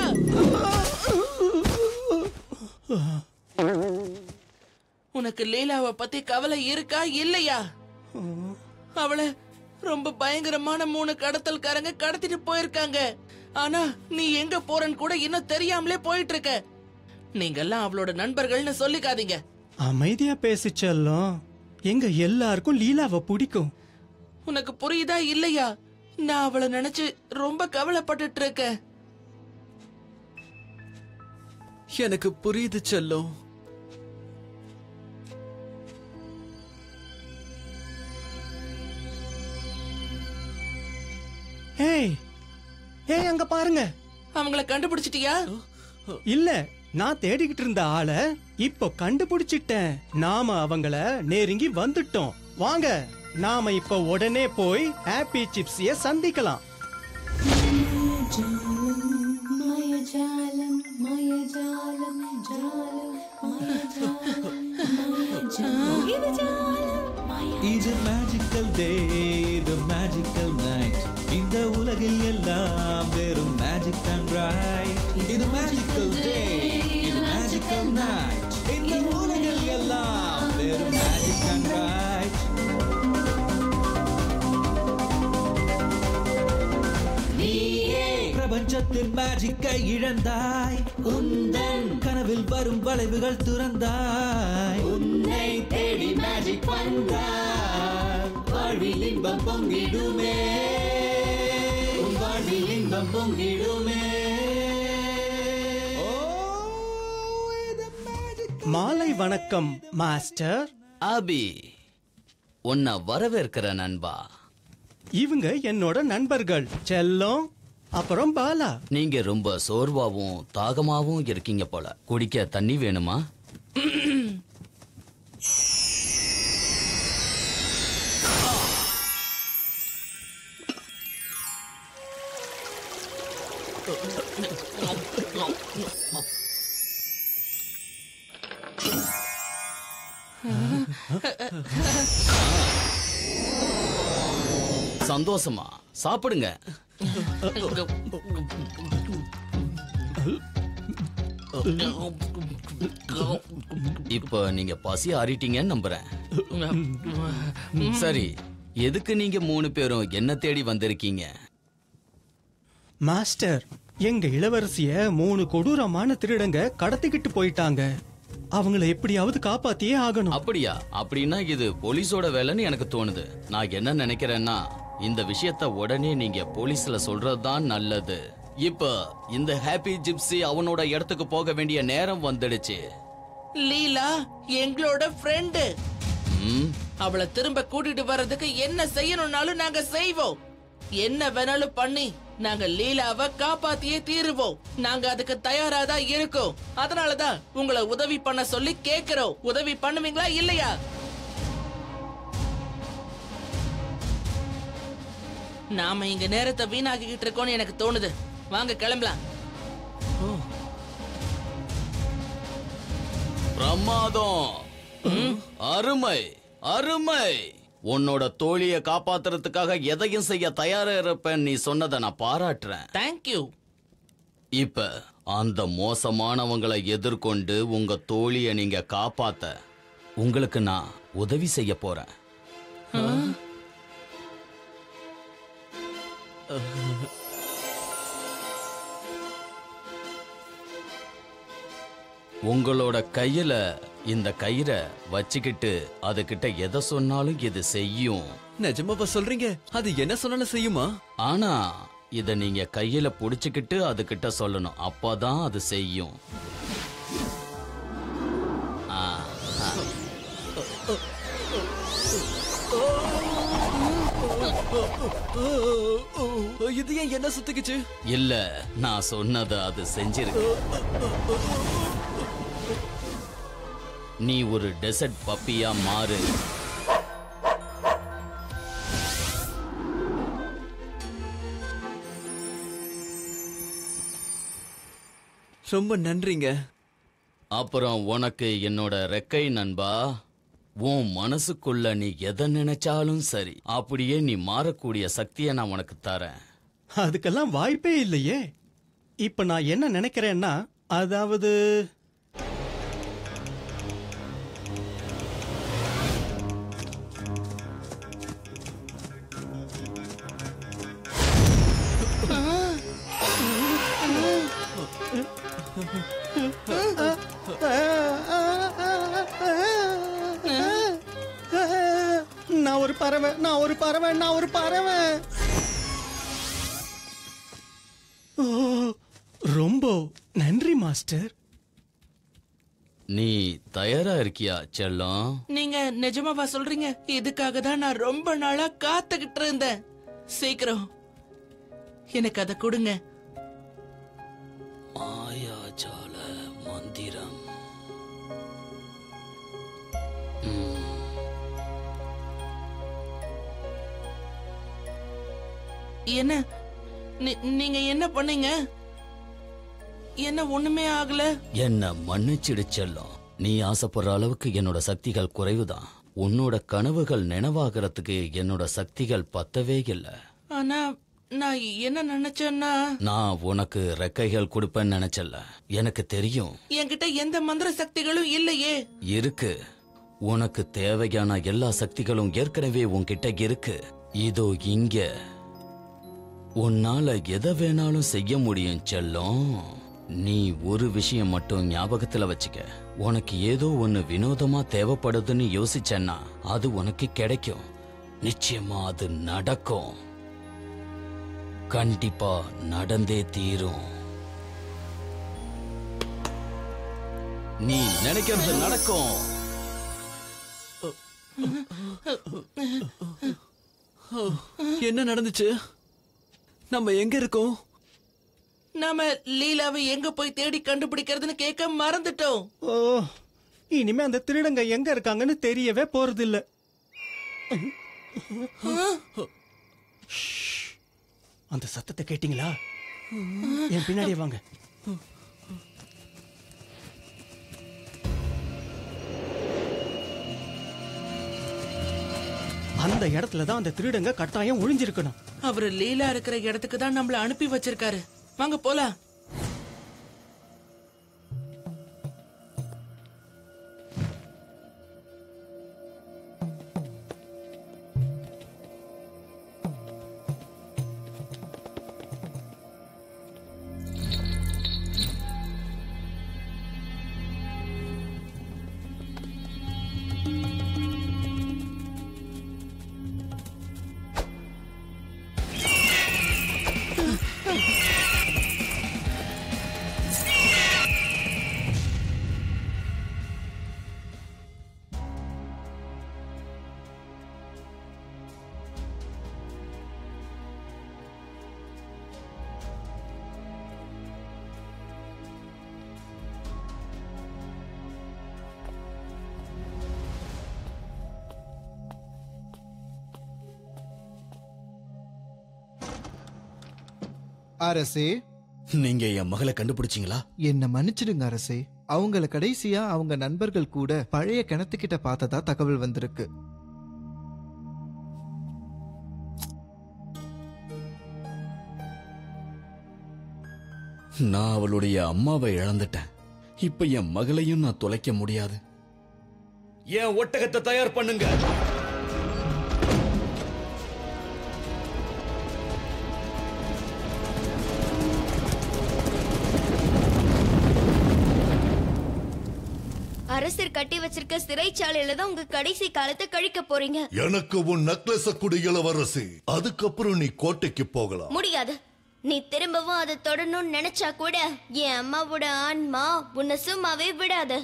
உனக்கு லீலாவை பத்தி கவலை இருக்கா இல்லையா அவளை ரொம்ப பயங்கரமான மூணு கடத்தல்காரங்க கடத்திட்டு போயிருக்காங்க ஆனா நீ எங்க போறன்னு கூட இன்னும் தெரியாமலே போயிட்டு இருக்க நீங்கெல்லாம் அவளோட நண்பர்கள்னு சொல்லிக்காதீங்க அமைதியா பேசி செல்லம் எங்க எல்லாருக்கும் லீலாவை பிடிக்கும் உனக்கு புரியுதா இல்லையா நான் அவளை நினைச்சு ரொம்ப கவலைப்பட்டுட்டு இருக்கேன் எனக்கு புரியுது செல்லம் ஏய் ஏய் அங்க பாருங்க அவங்கள கண்டுபிடிச்சிட்டியா இல்ல நான் தேடிக்கிட்டு இருந்த ஆளை இப்போ கண்டுபிடிச்சிட்டேன் நாம அவங்கள நெருங்கி வந்துட்டோம் வாங்க நாம இப்ப உடனே போய் ஹாப்பி சிப்ஸிய சந்திக்கலாம் இது மேஜிக்கல் டே இது மேஜிக்கல் நைட் இந்த உலகில் எல்லாம் வெறும் மேஜிக் அண்ட் ரைட் இது மேஜிக்கல் டே இது மேஜிக்கல் நைட் இந்த உலகில் எல்லாம் வெறும் மேஜிக் அண்ட் ரைட் பிரபஞ்சத்தின் மேஜிக்கை இழந்தாய் உந்தன் கனவில் வரும் வளைவுகள் துறந்தாய் உன்னை தேடி மேஜிக் வந்தாய் வாழ்வில் இன்பம் பொங்கிடுமே உன் வாழ்வில் இன்பம் பொங்கிடுமே மாலை வணக்கம் மாஸ்டர் அபி உன்னை வரவேற்கிற நண்பா இவங்க என்னோட நண்பர்கள் செல்லம் அப்புறம் பாலா நீங்க ரொம்ப சோர்வாவும் தாகமாவும் இருக்கீங்க போல குடிக்க தண்ணி வேணுமா சந்தோஷமா சாப்பிடுங்க இப்ப நீங்க பசி ஆறிட்டீங்கன்னு நம்புறேன் சரி எதுக்கு நீங்க மூணு பேரும் என்ன தேடி வந்திருக்கீங்க மாஸ்டர் எங்க இளவரசிய மூணு கொடூரமான திருடங்க கடத்திக்கிட்டு போயிட்டாங்க அவங்கள எப்படியாவது காப்பாத்தியே ஆகணும் அப்படியா அப்படின்னா இது போலீஸோட வேலைன்னு எனக்கு தோணுது நான் என்ன நினைக்கிறேன்னா இந்த விஷயத்த உடனே நீங்க போலீஸ்ல சொல்றதுதான் நல்லது இப்ப இந்த ஹாப்பி ஜிப்சி அவனோட இடத்துக்கு போக வேண்டிய நேரம் வந்துடுச்சு லீலா எங்களோட ஃப்ரெண்டு ம், அவளை திரும்ப கூட்டிட்டு வர்றதுக்கு என்ன செய்யணும்னாலும் நாங்க செய்வோம் என்ன வேணாலும் பண்ணி நாங்க லீலாவை காப்பாத்தியே தீருவோம் நாங்க அதுக்கு தயாரா தான் இருக்கோம் அதனாலதான் உங்களை உதவி பண்ண சொல்லி கேக்குறோம் உதவி பண்ணுவீங்களா இல்லையா நாம இங்க நேரத்தை வீணாக்கிக்கிட்டு இருக்கோம்னு எனக்கு தோணுது வாங்க கிளம்பலாம் பிரமாதம் அருமை அருமை உன்னோட தோழிய காப்பாத்துறதுக்காக எதையும் செய்ய தயாரா இருப்பேன் நீ சொன்னதை நான் பாராட்டுறேன் தேங்க்யூ இப்ப அந்த மோசமானவங்களை எதிர்கொண்டு உங்க தோழிய நீங்க காப்பாத்த உங்களுக்கு நான் உதவி செய்ய போறேன் உங்களோட கையில இந்த கயிறை வச்சுக்கிட்டு அதுகிட்ட எதை சொன்னாலும் இது செய்யும் நிஜமாவா சொல்றீங்க அது என்ன சொன்னாலும் செய்யுமா ஆனா இத நீங்க கையில புடிச்சுக்கிட்டு அதுகிட்ட சொல்லணும் அப்பதான் அது செய்யும் ஆ, ஆ. இது ஏன் என்ன சுத்திக்குச்சு இல்ல நான் சொன்னதை அது செஞ்சிருக்கு நீ ஒரு டெசர்ட் பப்பியா மாறு ரொம்ப நன்றிங்க அப்புறம் உனக்கு என்னோட ரெக்கை நண்பா உன் மனசுக்குள்ள நீ எதை நினைச்சாலும் சரி அப்படியே நீ மாறக்கூடிய சக்தியை நான் உனக்கு தரேன் அதுக்கெல்லாம் வாய்ப்பே இல்லையே இப்ப நான் என்ன நினைக்கிறேன்னா அதாவது நான் ஒரு பறவை நான் ஒரு பறவை நான் ஒரு பறவை ஓ ரொம்ப நன்றி மாஸ்டர் நீ தயாரா இருக்கியா செல்லம் நீங்க நிஜமாவா சொல்றீங்க இதுக்காக தான் நான் ரொம்ப நாளா காத்துக்கிட்டு இருந்தேன் சீக்கிரம் எனக்கு அதை கொடுங்க மாயாஜால மந்திரம் என்ன நீ- நீங்க என்ன பண்ணீங்க என்ன ஒண்ணுமே ஆகல என்ன மன்னிச்சிடு செல்லம் நீ ஆசைப்படுற அளவுக்கு என்னோட சக்திகள் குறைவுதான் உன்னோட கனவுகள் நினைவாகிறதுக்கு என்னோட சக்திகள் பத்தவே இல்லை ஆனா நான் என்ன நினைச்சேன்னா நான் உனக்கு ரெக்கைகள் கொடுப்பேன்னு நினைச்சல எனக்கு தெரியும் என்கிட்ட எந்த மந்திர சக்திகளும் இல்லையே இருக்கு உனக்கு தேவையான எல்லா சக்திகளும் ஏற்கனவே உன்கிட்ட இருக்கு இதோ இங்க உன்னால எதை வேணாலும் செய்ய முடியும் செல்லம் நீ ஒரு விஷயம் மட்டும் ஞாபகத்துல வச்சுக்க உனக்கு ஏதோ ஒன்னு வினோதமா தேவைப்படுதுன்னு யோசிச்சேன்னா அது உனக்கு கிடைக்கும் நிச்சயமா அது நடக்கும் கண்டிப்பா நடந்தே தீரும் நீ நினைக்கிறது நடக்கும் என்ன நடந்துச்சு நம்ம எங்க இருக்கோம் நாம லீலாவை எங்க போய் தேடி கண்டுபிடிக்கிறதுன்னு கேட்க மறந்துட்டோம் ஓ இனிமே அந்த திருடங்க எங்க இருக்காங்கன்னு தெரியவே போறதில்ல அந்த சத்தத்தை கேட்டீங்களா என் பின்னாடியே வாங்க அந்த இடத்துல தான் அந்த திருடங்க கட்டாயம் ஒளிஞ்சிருக்கணும் அவரு லீலா இருக்கிற இடத்துக்கு தான் நம்மள அனுப்பி வச்சிருக்காரு வாங்க போலாம் அரசே நீங்க என் மகளை கண்டுபிடிச்சீங்களா என்ன மன்னிச்சிடுங்க அரசே அவங்கள கடைசியா அவங்க நண்பர்கள் கூட பழைய கிணத்துக்கிட்ட பார்த்ததா தகவல் வந்திருக்கு நான் அவளுடைய அம்மாவை இழந்துட்டேன் இப்ப என் மகளையும் நான் தொலைக்க முடியாது என் ஒட்டகத்தை தயார் பண்ணுங்க அரசர் கட்டி வச்சிருக்க சிறைச்சாலையில தான் உங்க கடைசி காலத்தை கழிக்க போறீங்க எனக்கு உன் நக்லஸ குடி இளவரசி அதுக்கப்புறம் நீ கோட்டைக்கு போகலாம் முடியாது நீ திரும்பவும் அதை தொடரணும்னு நினைச்சா கூட என் அம்மாவோட ஆன்மா உன்னை சும்மாவே விடாது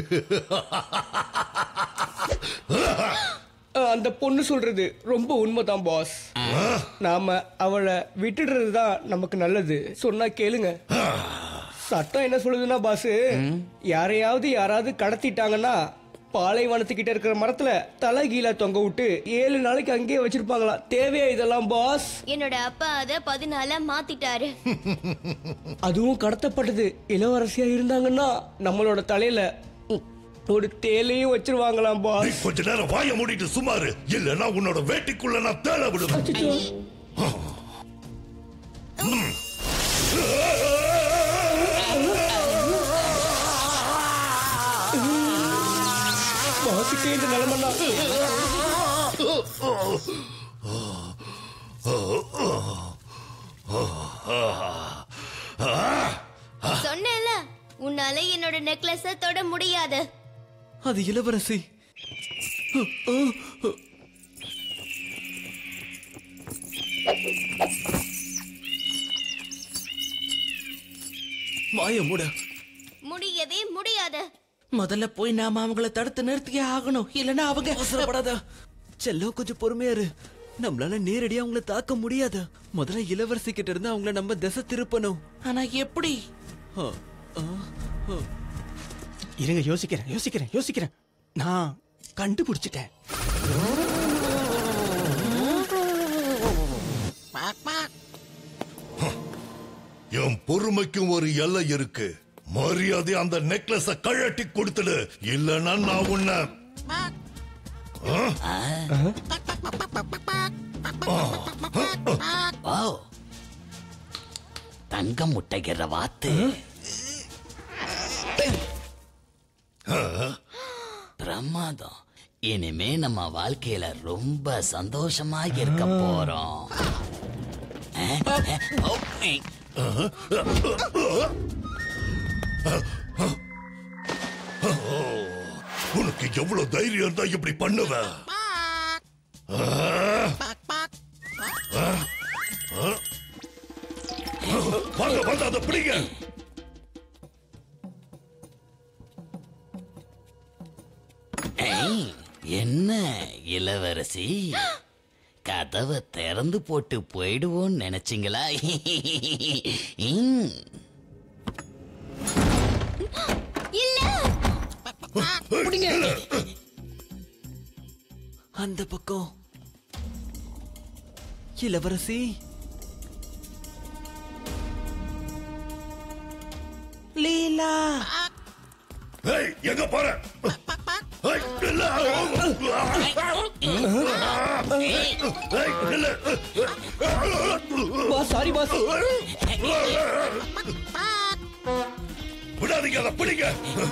அஹ், அந்த பொண்ணு சொல்றது ரொம்ப உண்மைதான் பாஸ் நாம அவளை விட்டுடுறது தான் நமக்கு நல்லது சொன்னா கேளுங்க சட்டம் என்ன சொல்லுதுன்னா பாஸ் யாரையாவது யாராவது கடத்திட்டாங்கன்னா பாலைவனத்துக்கிட்ட இருக்கிற மரத்துல தலை கீழே தொங்க விட்டு ஏழு நாளைக்கு அங்கேயே வச்சிருப்பாங்களாம் தேவையா இதெல்லாம் பாஸ் என்னோட அப்பா அதை பதினால மாத்திட்டாரு அதுவும் கடத்தப்பட்டது இளவரசியா இருந்தாங்கன்னா நம்மளோட தலையில ம், ஒரு தேலையும் வச்சிருவாங்களாம் நீ பாஸ் கொஞ்ச நேரம் வாய மூடிட்டு சுமாரு இல்லனா உன்னோட வேட்டிக்குள்ள நான் தேட விடுவேன் பாஸுக்கே இந்த நிலைமைன்னா சொன்னேன்ல உன்னால என்னோட நெக்லஸ தொட முடியாது அது இளவரசி வாய மூட முடியவே முடியாது முதல்ல போய் நாம அவங்கள தடுத்து நிறுத்தியே ஆகணும் இல்லனா அவங்க அவசரப்படாத செல்லம் கொஞ்சம் பொறுமையா இரு நம்மளால நேரடியா அவங்கள தாக்க முடியாது முதல்ல இளவரசி கிட்ட இருந்து அவங்கள நம்ம திசை திருப்பணும் ஆனா எப்படி ஆ, ஆ, ஆ. இருங்க யோசிக்கிறேன் யோசிக்கிறேன் யோசிக்கிறேன் நான் கண்டுபிடிச்சிட்டேன் என் பொறுமைக்கும் ஒரு எல்லை இருக்கு மரியாதை அந்த நெக்லஸ கழட்டி கொடுத்துடு இல்லனா நான் உன்னை ஓ தங்கம் முட்டைகிற வாத்து பிரமாதம் இனிமே நம்ம வாழ்க்கையில ரொம்ப சந்தோஷமா இருக்க போறோம் உனக்கு எவ்வளவு தைரியம் இருந்தா இப்படி பண்ணுவ ஆ? ஆ? ஆ? வாங்க வந்து அதை பிடிங்க ஏய், என்ன இளவரசி கதவை திறந்து போட்டு போயிடுவோன்னு நினைச்சீங்களா ம். அந்த பக்கம் இளவரசி லீலா ஏய் எங்க போற ஏய், நில்லு. ஏய், நில்லு. பாஸ் சாரி பாஸ் விடாதீங்க அதை பிடிங்க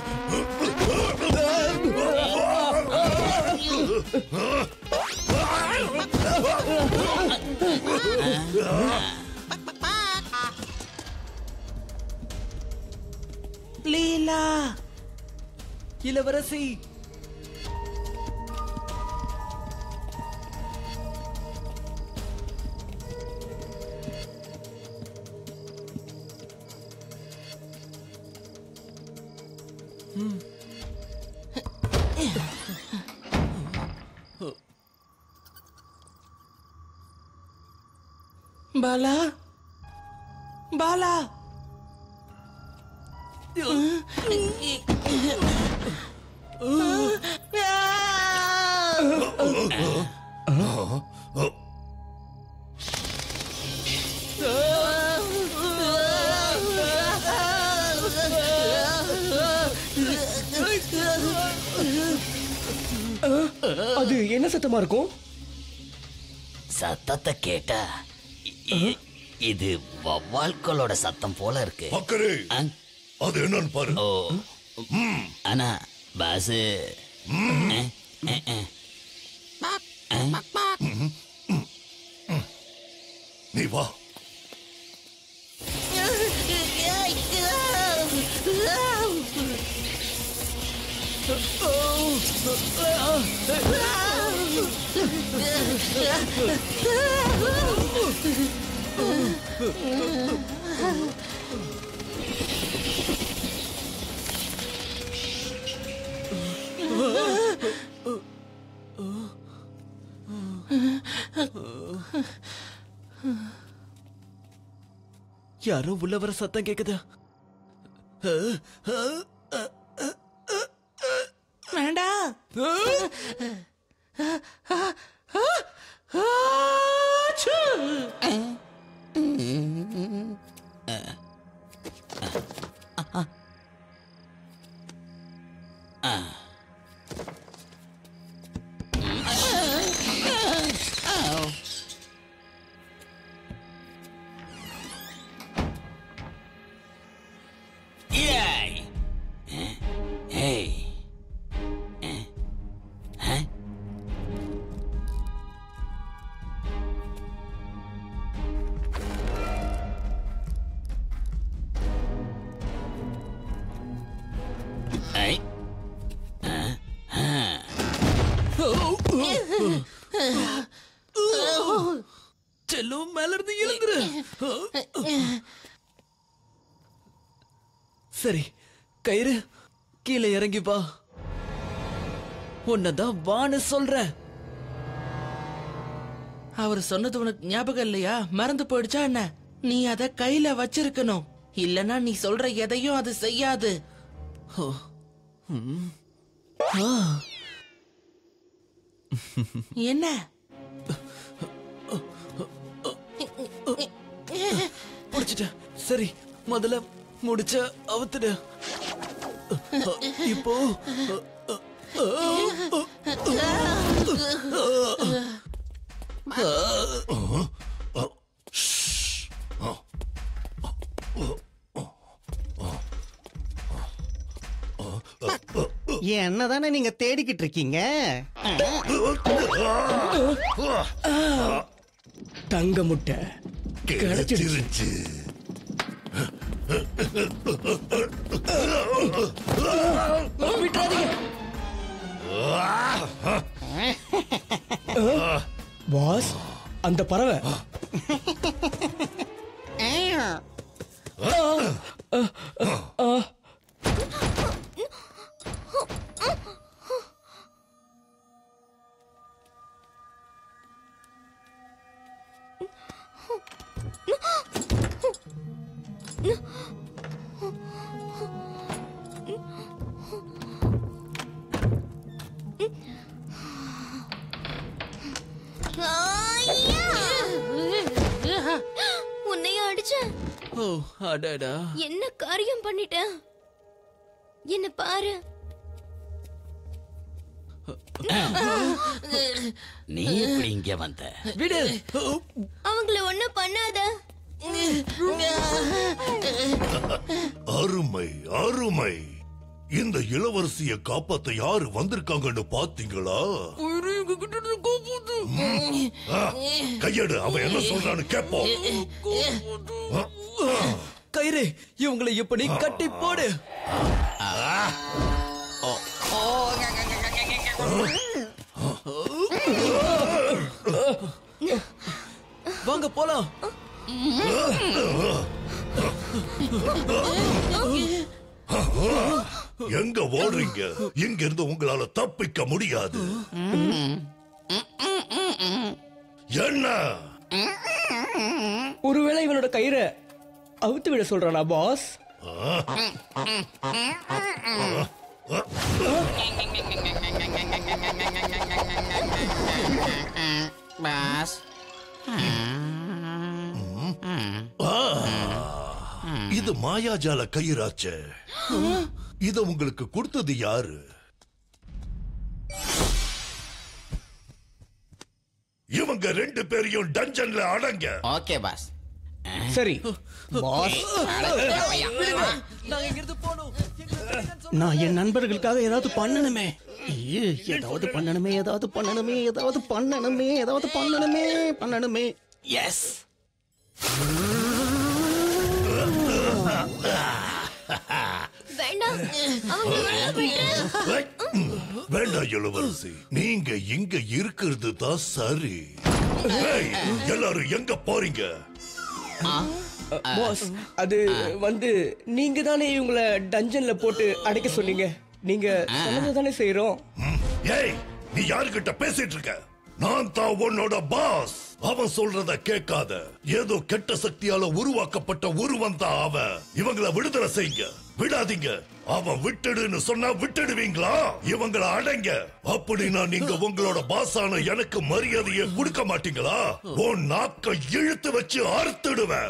லீலா இளவரசி பாலா பாலா அது என்ன சத்தமா இருக்கும் சத்தத்தை கேட்டா இ- இது வவ்வால்களோட சத்தம் போல இருக்கு மக்களே அது என்னன்னு பாரு ஓ ஆனா பாசு அஹ், அஹ், அஹ். நீ வா யாரோ உள்ள வர சத்தம் கேக்குது வேண்டாம் Yay! Eh? Hey. Eh? Huh? Hey. Uh, huh. செல்லும் மேல இருந்து எழுந்துரு சரி கயிறு கீழே இறங்கி வா உன்னதான் வான்னு சொல்றேன் அவர் சொன்னது உனக்கு ஞாபகம் இல்லையா மறந்து போயிடுச்சா என்ன நீ அத கையில வச்சிருக்கணும் இல்லனா நீ சொல்ற எதையும் அது செய்யாது என்ன முடிச்சிட்டேன் சரி முதல்ல முடிச்ச அவுத்துடு இப்போ என்ன தானே நீங்க தேடிக்கிட்டு இருக்கீங்க தங்க முட்டை கிடைச்சிருச்சு விட்டுறாதீங்க பாஸ் அந்த பறவை உன்னைய அடிச்சேன் ஓ அடடா என்ன காரியம் பண்ணிட்டேன் என்ன பாரு நீ எப்படி இங்க வந்த விடு அவங்கள ஒண்ணும் பண்ணாத அருமை அருமை இந்த இளவரசிய காப்பாத்த யாரு வந்திருக்காங்கன்னு பாத்தீங்களா ஆ, கையெடு அவன் என்ன சொல்றான்னு கேப்போம் கயிறு இவங்களை எப்படி கட்டி போடு வாங்க போலாம் எங்க ஓடுறீங்க இங்க இருந்து உங்களால தப்பிக்க முடியாது என்ன ஒருவேளை இவனோட கயிறை அவுத்து விட சொல்றானா பாஸ் பாஸ் இது மாயாஜால கயிறாச்சே இத உங்களுக்கு கொடுத்தது யாரு இவங்க ரெண்டு பேரையும் டஞ்சன்ல அடங்க ஓகே பாஸ் சரி பாஸ் நாங்க இங்கிருந்து போனோம் நான் என் நண்பர்களுக்காக ஏதாவது பண்ணணுமே ஐயே, ஏதாவது பண்ணணுமே ஏதாவது பண்ணணுமே ஏதாவது பண்ணணுமே ஏதாவது பண்ணணுமே பண்ணணுமே எஸ் வேண்டாம் அவங்க வெளியே போயிட்டு வேண்டாம் இளவரசி நீங்க இங்க இருக்கிறது தான் சரி ஏய், எல்லாரும் எங்க போறீங்க பாஸ் அது வந்து நீங்க தானே இவங்கள டஞ்சன்ல போட்டு அடைக்க சொன்னீங்க நீங்க சொன்னதை தானே செய்யறோம் ம், ஏய் நீ யாருகிட்ட பேசிட்டு இருக்க நான் தான் உன்னோட பாஸ் அவன் சொல்றத கேட்காத ஏதோ கெட்ட சக்தியால உருவாக்கப்பட்ட உருவம் தான் அவன் இவங்கள விடுதலை செய்யுங்க விடாதீங்க அவன் விட்டுடுன்னு சொன்னா விட்டுடுவீங்களா இவங்கள அடைங்க அப்படின்னா நீங்க உங்களோட பாஸான எனக்கு மரியாதையை கொடுக்க மாட்டீங்களா உன் நாக்க இழுத்து வச்சு அறுத்துடுவேன்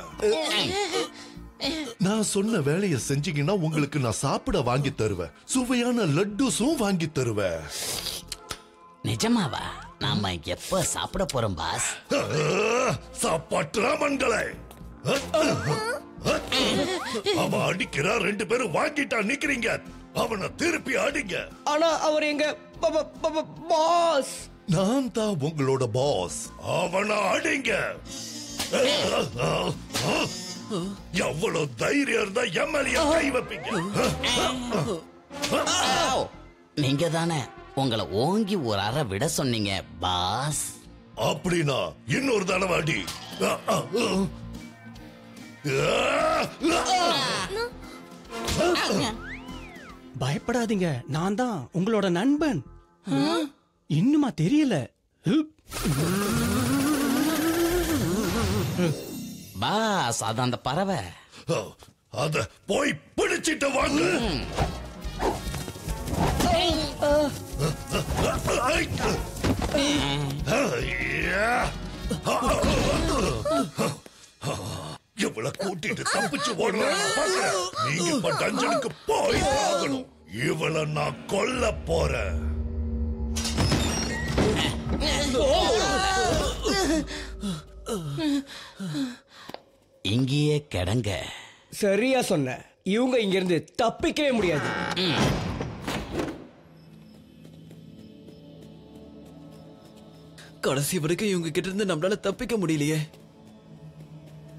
நான் சொன்ன வேலையை செஞ்சீங்கன்னா உங்களுக்கு நான் சாப்பிட வாங்கி தருவேன் சுவையான லட்டுஸும் வாங்கி தருவேன் நிஜமாவா நாம எப்ப சாப்பிட போறோம் பாஸ் சாப்பாட்டு ராமன்களை அவன் அடிக்கிறா ரெண்டு பேரும் வாங்கிட்டா நிக்கிறீங்க அவனை திருப்பி அடிங்க ஆனா அவர் எங்க ப- ப- ப- ப- பாஸ் நான் தான் உங்களோட பாஸ் அவனை அடிங்க எவ்வளவு தைரியம் இருந்தா எம்எல்ஏ கை வைப்பீங்க நீங்க தானே உங்களை ஓங்கி ஒரு அறை விட சொன்னீங்க பாஸ் அப்படின்னா இன்னொரு தடவை அடி பயப்படாதீங்க நான் தான் உங்களோட நண்பன் இன்னுமா தெரியல ஹுப். பாஸ் அது அந்த பறவை அத போய் பிடிச்சிட்டு வாங்க இவளை கூட்டிட்டு தப்பிச்சு ஓடலாம் பாக்குறேன் நீங்க இப்ப டஞ்சனுக்கு போய் ஆகணும் இவளை நான் கொல்ல போறேன் இங்கேயே கிடங்க சரியா சொன்ன இவங்க இங்க இருந்து தப்பிக்கவே முடியாது கடைசி வரைக்கும் இவங்க கிட்ட இருந்து நம்மளால தப்பிக்க முடியலையே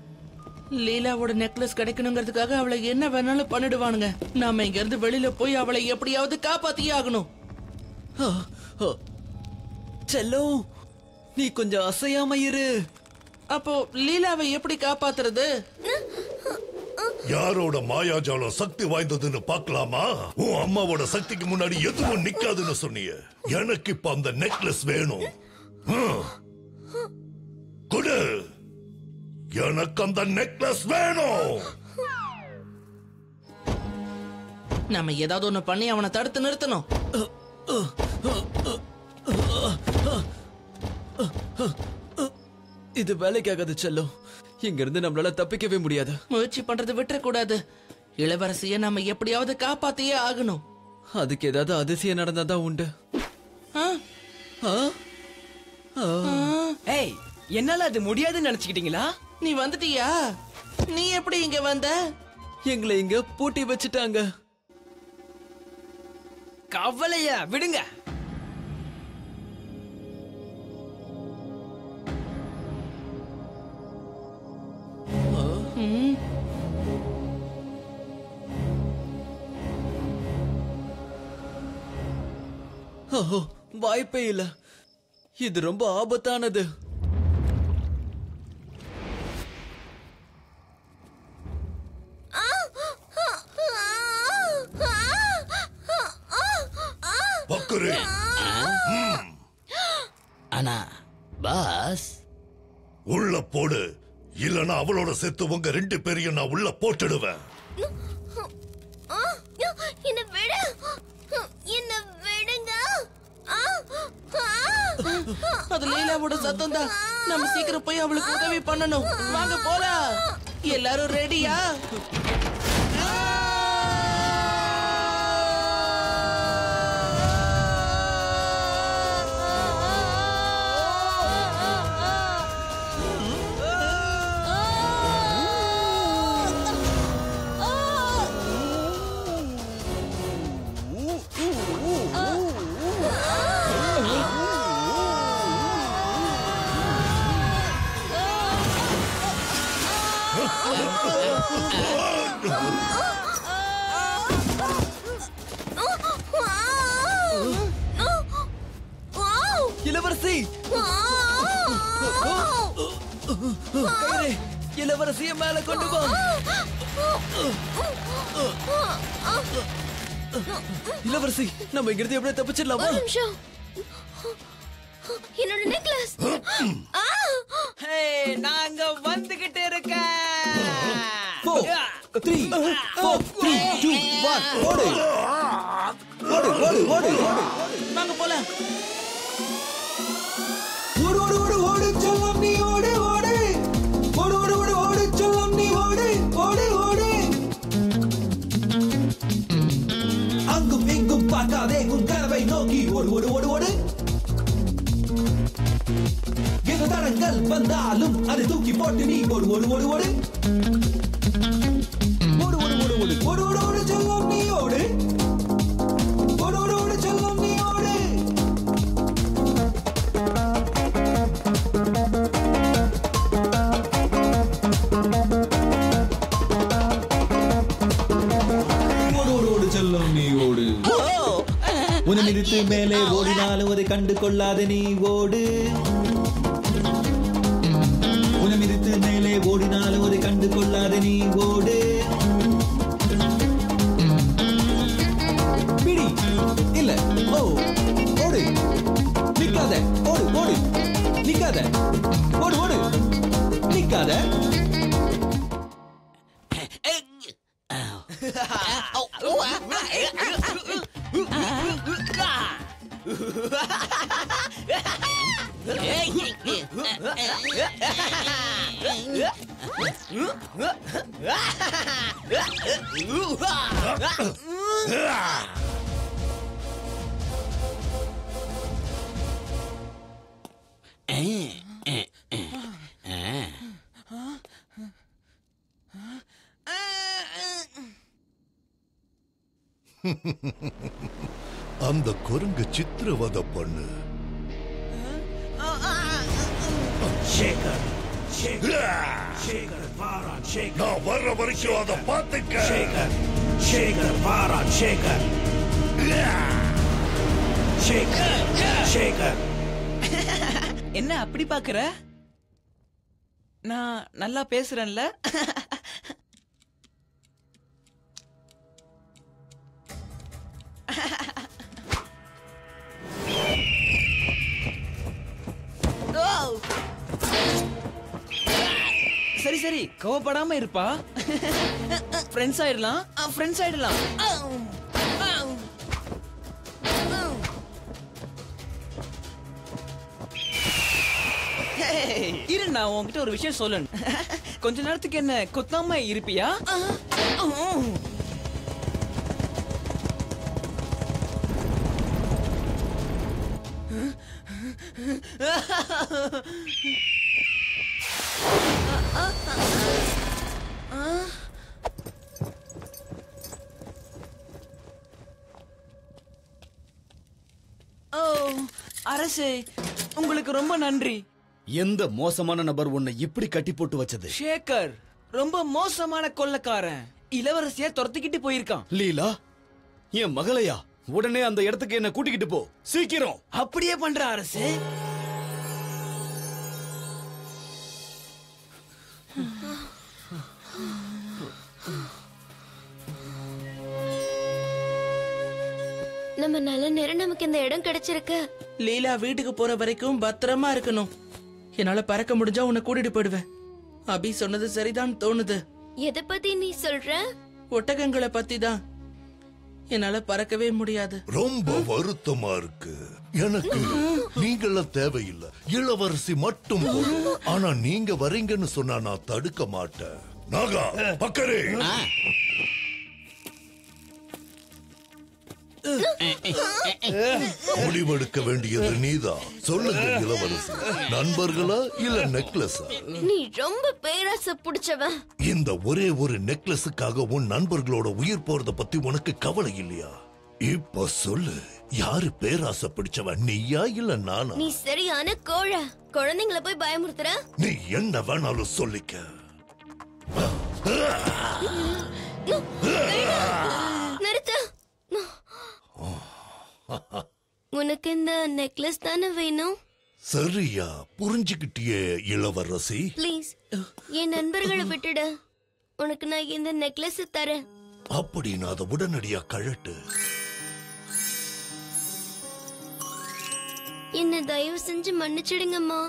லீலாவோட நெக்லஸ் கிடைக்கணுங்கிறதுக்காக அவளை என்ன வேணாலும் பண்ணிடுவானுங்க நாம இங்க இருந்து வெளியில போய் அவளை எப்படியாவது காப்பாத்தியே ஆகணும் ஆ, ஆ. செல்லம் நீ கொஞ்சம் அசையாம இரு அப்போ லீலாவை எப்படி காப்பாத்துறது யாரோட மாயாஜாலம் சக்தி வாய்ந்ததுன்னு பார்க்கலாமா உன் அம்மாவோட சக்திக்கு முன்னாடி எதுவும் நிக்காதுன்னு சொன்னீங்க எனக்கு இப்ப அந்த நெக்லஸ் வேணும் ஹம். கொடு எனக்கு அந்த நெக்லஸ் வேணும் நம்ம ஏதாவது ஒண்ணு பண்ணி அவனை தடுத்து நிறுத்தணும் இது வேலைக்காகாது செல்லம் இங்க இருந்து நம்மளால தப்பிக்கவே முடியாது முயற்சி பண்றது விட்டுறக்கூடாது இளவரசிய நம்ம எப்படியாவது காப்பாத்தியே ஆகணும் அதுக்கு ஏதாவது அதிசயம் நடந்தாதான் உண்டு ஆ? ஆ? ஆ. ஏய் என்னால அது முடியாதுன்னு நினைச்சுக்கிட்டீங்களா நீ வந்துட்டியா நீ எப்படி இங்க வந்த எங்களை இங்க பூட்டி வச்சுட்டாங்க கவலைய விடுங்க ம். ஓஹோ வாய்ப்பே இல்ல இது ரொம்ப ஆபத்தானது பக்கரே ஆனா பாஸ் உள்ள போடு இல்லனா அவளோட செத்து உங்க ரெண்டு பேரையும் நான் உள்ள போட்டுடுவேன் என்ன விடு என்ன விடுங்க ஆ, ஆ. அது லீலாவோட சத்தம் தான் நம்ம சீக்கிரம் போய் அவளுக்கு உதவி பண்ணணும் வாங்க போலாம் எல்லாரும் ரெடியா இளவரசி கயிறே, இளவரசிய மேல கொண்டு வா இளவரசி நம்ம இங்கிருந்து எப்படியா தப்பிச்சிடலாமா ஒரு நிமிஷம் என்னோட நெக்லஸ் நாங்க வந்துகிட்டு இருக்கேன் Four, three, four, three, two, one, ஓடு ஓடு ஓடு ஓடு வாங்க போலாம் ஓடு ஓடு ஓடு ஓடு செல்லம் நீ ஓடு ஓடு ஓடு ஓடு ஓடு ஓடு செல்லம் நீ ஓடு ஓடு ஓடு அங்கும் இங்கும் பார்க்காதே உன் கனவை நோக்கி ஓடு ஓடு ஓடு ஓடு எது தடங்கள் வந்தாலும் அதை தூக்கி போட்டு நீ ஓடு ஓடு ஓடு ஓடு ஓடு ஓடு ஓடு ஓடு ஓடு ஓடு ஓடு செல்லம் நீ ஓடு ஓடு ஓடு ஓடு செல்லம் நீ ஓடு ஓடு ஓடு ஓடு செல்லம் நீ ஓடு உன்னை மிதித்து மேலே ஓடினாலும் அதை கண்டு கொள்ளாத நீ ஓடு உன்னை மிதித்து மேலே ஓடினாலும் அதை கண்டு கொள்ளாத நீ ஓடு பிடி இல்ல ஓ ஓடு நிக்காத ஓடு ஓடு நிக்காத ஓடு ஓடு நிக்காத அந்த குரங்கு சித்திரவதை பண்ணு சேகர் நான் வர்ற வரைக்கும் அதை பார்த்துக்க சேகர் சேகர் பாரான் சேகர் சேகர் சேகர் என்ன அப்படி பாக்குற நான் நல்லா பேசுறேன்ல ஓ! சரி சரி கோவப்படாம இருப்பா ஃப்ரெண்ட்ஸ் ஆயிடலாம் ஃப்ரெண்ட்ஸ் ஆயிடலாம் Hey, இரு நான் உன்கிட்ட ஒரு விஷயம் சொல்லணும் கொஞ்ச நேரத்துக்கு என்ன கொத்தாம இருப்பியா ஓ அரசே உங்களுக்கு ரொம்ப நன்றி எந்த மோசமான நபர் உன்னை இப்படி கட்டி போட்டு வச்சது ஷேகர் ரொம்ப மோசமான கொள்ளக்காரன் இளவரசிய துரத்திக்கிட்டு போயிருக்கான் லீலா என் மகளையா உடனே அந்த இடத்துக்கு என்ன கூட்டிக்கிட்டு போ சீக்கிரம் அப்படியே பண்ற அரசு நம்ம நல்ல நேரம் நமக்கு இந்த இடம் கிடைச்சிருக்கு லீலா வீட்டுக்கு போற வரைக்கும் பத்திரமா இருக்கணும் என்னால பறக்க முடிஞ்சா உன்னை கூட்டிட்டு போயிடுவேன் அபி சொன்னது சரிதான் தோணுது எதை பத்தி நீ சொல்ற ஒட்டகங்களை பத்தி தான் என்னால பறக்கவே முடியாது ரொம்ப வருத்தமா இருக்கு எனக்கு நீங்கள தேவையில்லை இளவரசி மட்டும் போதும். ஆனா நீங்க வரீங்கன்னு சொன்னா நான் தடுக்க மாட்டேன் நாகா பக்கரே முடிவெடுக்க வேண்டியது நீதான் சொல்லுங்க இளவரசி நண்பர்களா இல்ல நெக்லஸா நீ ரொம்ப பேராசை புடிச்சவன் இந்த ஒரே ஒரு நெக்லஸுக்காக உன் நண்பர்களோட உயிர் போறத பத்தி உனக்கு கவலை இல்லையா இப்ப சொல்லு யாரு பேராசை பிடிச்சவன் நீயா இல்ல நானா நீ சரியான கோழ குழந்தைங்கள போய் பயமுறுத்துற நீ என்ன வேணாலும் சொல்லிக்க நிறுத்து உனக்கு இந்த நெக்லஸ் தானே வேணும் சரியா புரிஞ்சுக்கிட்டியே இளவரசி ப்ளீஸ் என் நண்பர்களை விட்டுடு உனக்கு நான் இந்த நெக்லஸ் தரேன் அப்படின்னு அதை உடனடியா கழட்டு என்ன தயவு செஞ்சு மன்னிச்சிடுங்கம்மா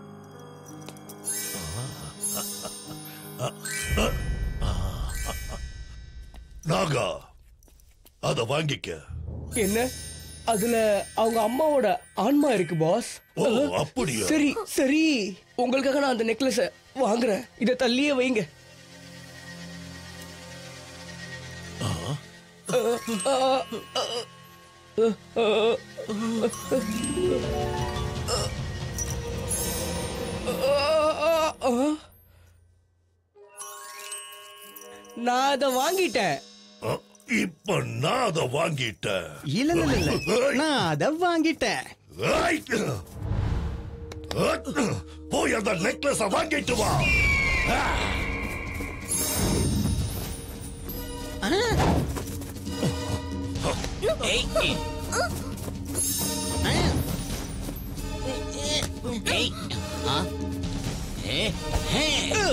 நாகா அத வாங்கிக்க என்ன அதுல அவங்க அம்மாவோட ஆன்மா இருக்கு பாஸ் ஓ, அப்படியா? சரி சரி உங்களுக்காக நான் அந்த நெக்லஸ வாங்குறேன் இத தள்ளியே வைங்க நான் அதை வாங்கிட்டேன் அ, இப்ப நான் அத வாங்கிட்டேன் இல்ல இல்ல இல்ல, இல்ல நான் அதை வாங்கிட்டேன் ஐ! அ, போய் அந்த நெக்லஸ வாங்கிட்டு வா ஏய், ஏய். ஏய், ஆ? ஏ, ஹே.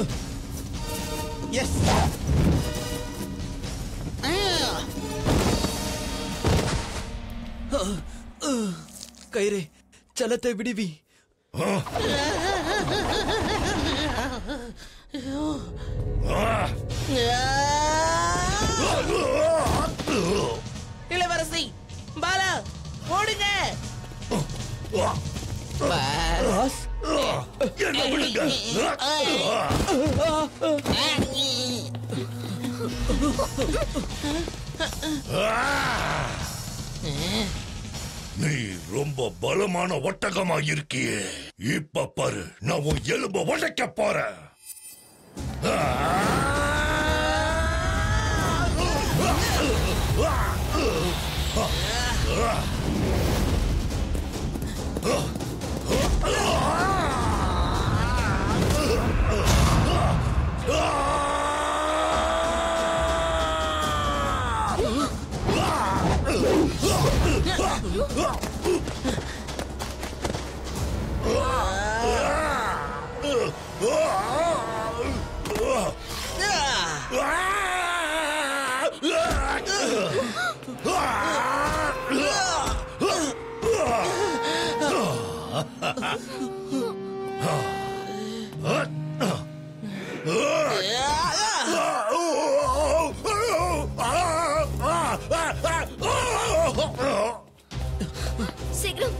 எஸ் கயிறு சலத்தை விடுவி இளவரசி பாலா ஓடுங்க பாஸ் என்ன விடுங்க நீ ரொம்ப பலமான ஒட்டகமா இருக்கியே இப்ப பாரு நான் உன் எலும்ப உடைக்க போறேன்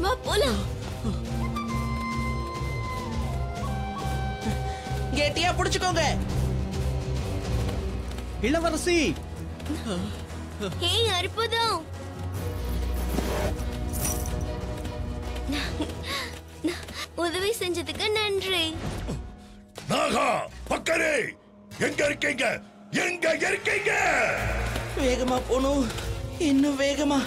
வா போலாம் கெட்டியா புடிச்சுக்கோங்க இளவரசி ஏய் அற்புதம் உதவி செஞ்சதுக்கு நன்றி நாகா பக்கரே எங்க இருக்கீங்க எங்க இருக்கீங்க வேகமா போணும் இன்னும் வேகமா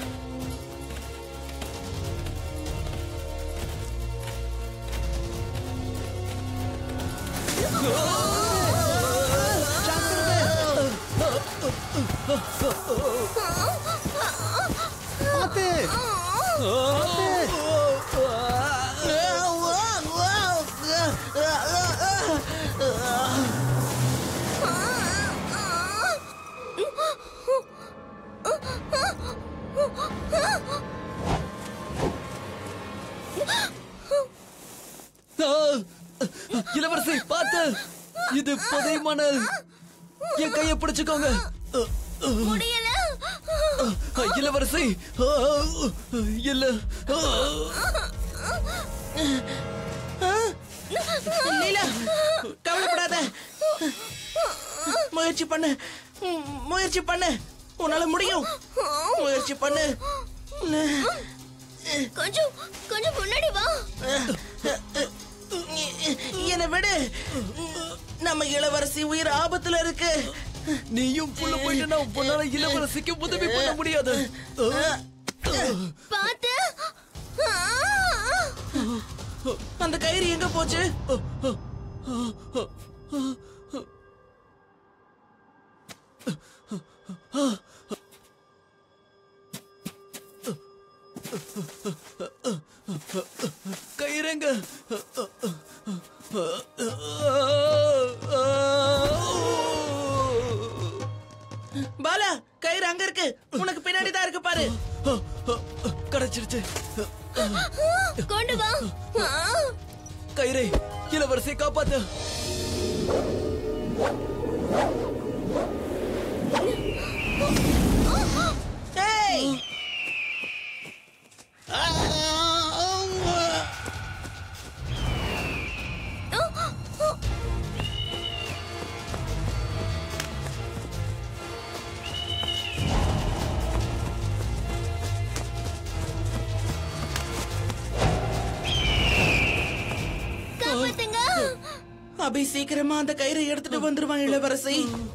பாத்து ஆ! இளவரசி பார்த்து இது புதை மணல் என் கைய பிடிச்சுக்கோங்க முடியல ஆ, இளவரசி ஆ, இல்ல ஆ. லீலா கவலைப்படாத முயற்சி பண்ணு ம், முயற்சி பண்ணு உன்னால முடியும் முயற்சி பண்ணு கொஞ்சம் கொஞ்சம் முன்னாடி வா என்னை விடு நம்ம இளவரசி உயிர் ஆபத்துல இருக்கு நீயும் புள்ள போயிட்டனா உன்னால இளவரசிக்கு உதவி பண்ண முடியாது ஆ. பாத்து அந்த கயிறு எங்க போச்சு கயிறங்க பாலா கயிறு அங்க இருக்கு உனக்கு பின்னாடி தான் இருக்கு பாரு கிடைச்சிருச்சு கொண்டு வா ஆ. கயிறை இளவரசியை காப்பாத்து ஏய் காப்பாத்துங்க அபி சீக்கிரமா அந்த கயிறை எடுத்துட்டு வந்துருவான் இளவரசி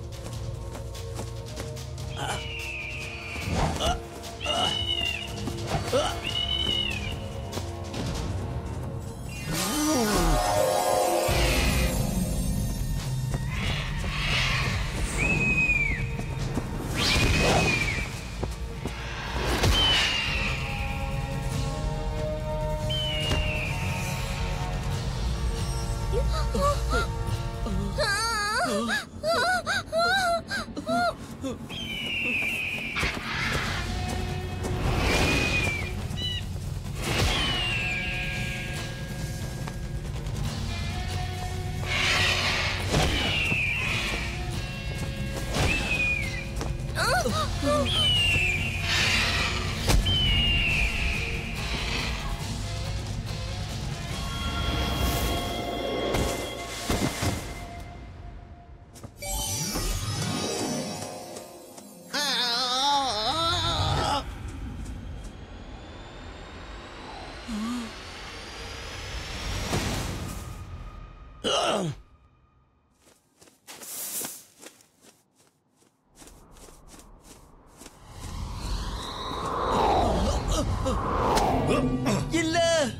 இல்ல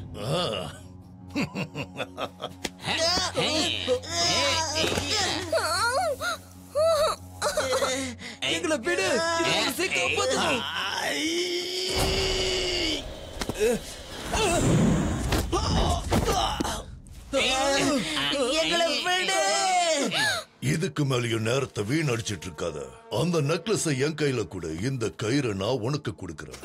எங்களை விடு இளவரசியை காப்பாத்து எங்களை விடு இதுக்கு மேலயும் நேரத்தை வீணடிச்சிட்டு இருக்காத அந்த நெக்லஸை என் கையில கொடு இந்த கயிறை நான் உனக்கு கொடுக்கறேன்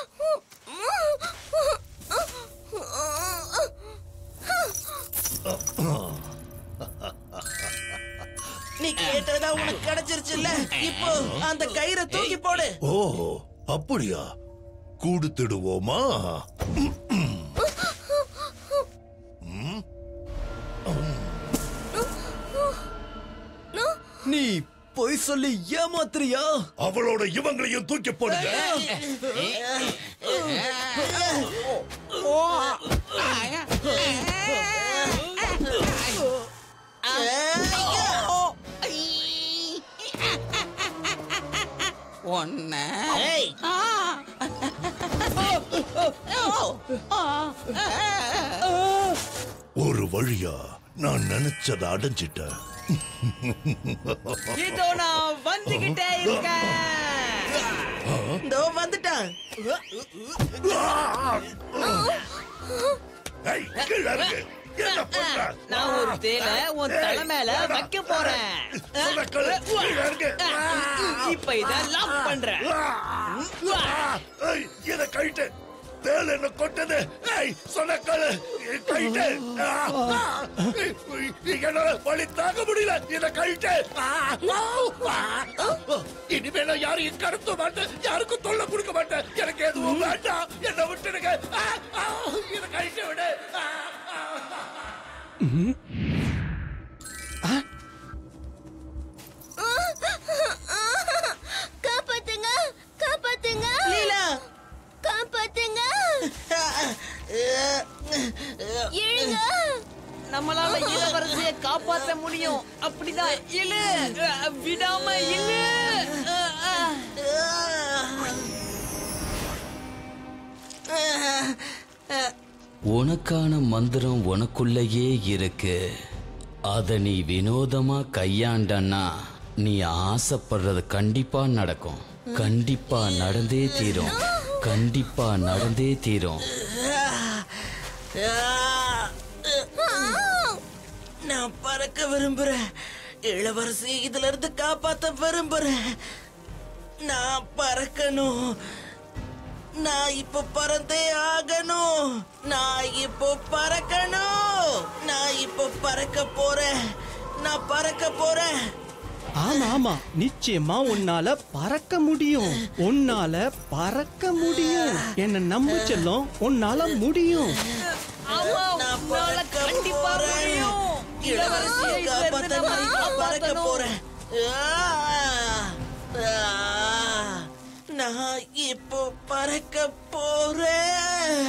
நீ கேட்டதா உனக்கு கிடைச்சிருச்சுல்ல இப்போ அந்த கயிறை தூக்கி போடு ஓ அப்படியா கொடுத்துடுவோமா ஆ நீ பொய் சொல்லி ஏமாத்துறியா அவளோட இவங்களையும் தூக்கி போடுங்க ஒன்ன ஒரு வழியா நான் நினைச்சதை அடைஞ்சிட்டேன் இதோ நான் வந்துகிட்டே இருக்கேன் இதோ வந்துட்டான் ஏய், கீழே இறங்கு. என்ன பண்ற? நான் ஒரு தேலை உன் தலை மேல வைக்க போறேன் சொன்னக்கல்லு, கீழே இறங்கு. இப்ப இத லாக் பண்றேன் ஏய், இதை கழிட்டு தேள் என்ன கொட்டது ஏய் சொன்னக்கல்லு கழிட்டு என்னால வழி தாங்க முடியல இதை கழிட்டு இனிமே நான் யாரையும் கடத்த மாட்டேன் யாருக்கும் தொல்லை கொடுக்க மாட்டேன் எனக்கு எதுவும் வேண்டாம் என்ன விட்டுடுங்க ஆ, ஆ, இதை கழிட்டு விடு ஆ, ஆ. காப்பாத்துங்க காப்பாத்துங்க லீலா காப்பாத்துங்க எழுங்க நம்மளால இளவரசிய காப்பாத்த முடியும் அப்படிதான் இழு அஹ், விடாம இழு அஹ், அஹ். உனக்கான மந்திரம் உனக்குள்ளேயே இருக்கு அத நீ வினோதமா கையாண்டன்னா நீ ஆசைப்படுறது கண்டிப்பா நடக்கும் கண்டிப்பா நடந்தே தீரும் கண்டிப்பா நடந்தே தீரும் நான் பறக்க விரும்புறேன் இளவரசி இதுல இருந்து காப்பாத்த விரும்புறேன் நான் பறக்கணும் நான் இப்ப பறந்தே ஆகணும் நான் இப்போ பறக்கணும் நான் இப்போ பறக்க போறேன் நான் பறக்க போறேன் ஆமா ஆமா நிச்சயமா உன்னால பறக்க முடியும் உன்னால பறக்க முடியும் என்ன நம்பு செல்லம் உன்னால முடியும் ஆமா, நான் உன்னால பறக்க கண்டிப்பா போறேன். முடியும் இளவரசியை இதுல இருந்து காப்பாத்த நம்ம நான் பறக்க காப்பாத்தணும். போறேன் ஆ, ஆ, நான் இப்போ பறக்க போறேன்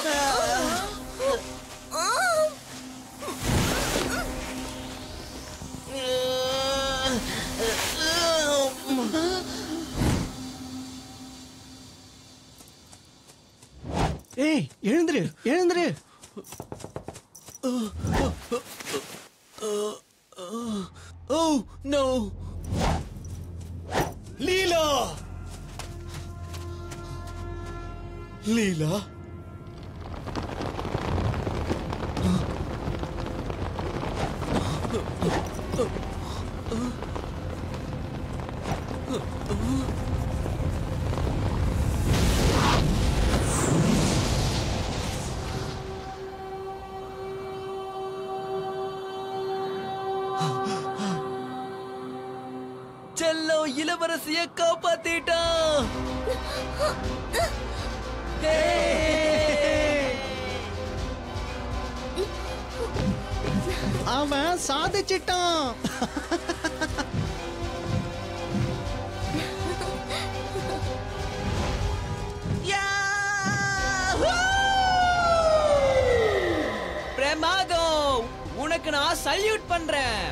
ஏய் எழுந்துரு எழுந்துரு ஓ நோ லீலா லீலா செல்லம் இளவரசிய காப்பாத்திட்டான் அவன் சாதிச்சிட்டான் பிரமாதம் உனக்கு நான் சல்யூட் பண்றேன்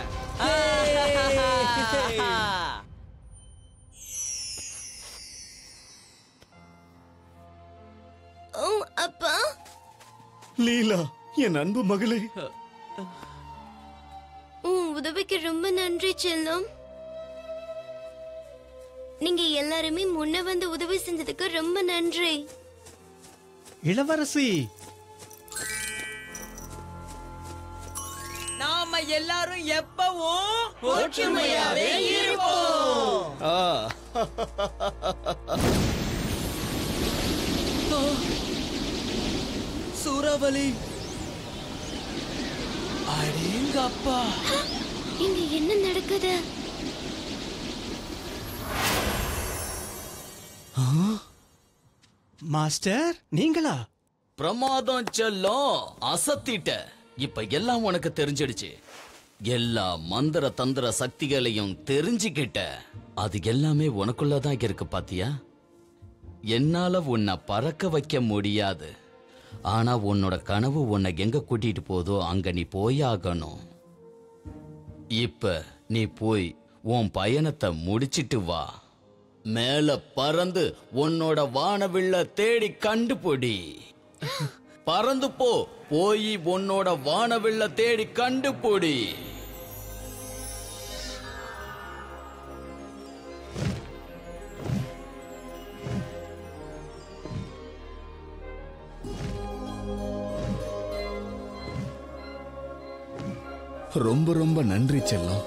ஓ அப்பா லீலா என் அன்பு மகளே உன் உதவிக்கு ரொம்ப நன்றி செல்லம் நீங்க எல்லாருமே முன்ன வந்து உதவி செஞ்சதுக்கு ரொம்ப நன்றி இளவரசி நாம எல்லாரும் எப்பவும் ஒற்றுமையாவே இருப்போம் ஆ சூறாவளி அடேங்கப்பா இங்க என்ன நடக்குது மாஸ்டர் நீங்களா பிரமாதம் செல்லம் அசத்திட்ட இப்ப எல்லாம் உனக்கு தெரிஞ்சிடுச்சு எல்லா மந்திர தந்திர சக்திகளையும் தெரிஞ்சுக்கிட்ட அது எல்லாமே உனக்குள்ளதான் இருக்கு பாத்தியா என்னால உன்னை பறக்க வைக்க முடியாது ஆனா உன்னோட கனவு உன்னை எங்க கூட்டிட்டு போதோ அங்க நீ போயாகணும் இப்ப நீ போய் உன் பயணத்தை முடிச்சிட்டு வா மேல பறந்து உன்னோட வானவில்ல தேடி கண்டுபிடி பறந்து போ போய் உன்னோட வானவில்ல தேடி கண்டுபிடி ரொம்ப ரொம்ப நன்றி செல்லம்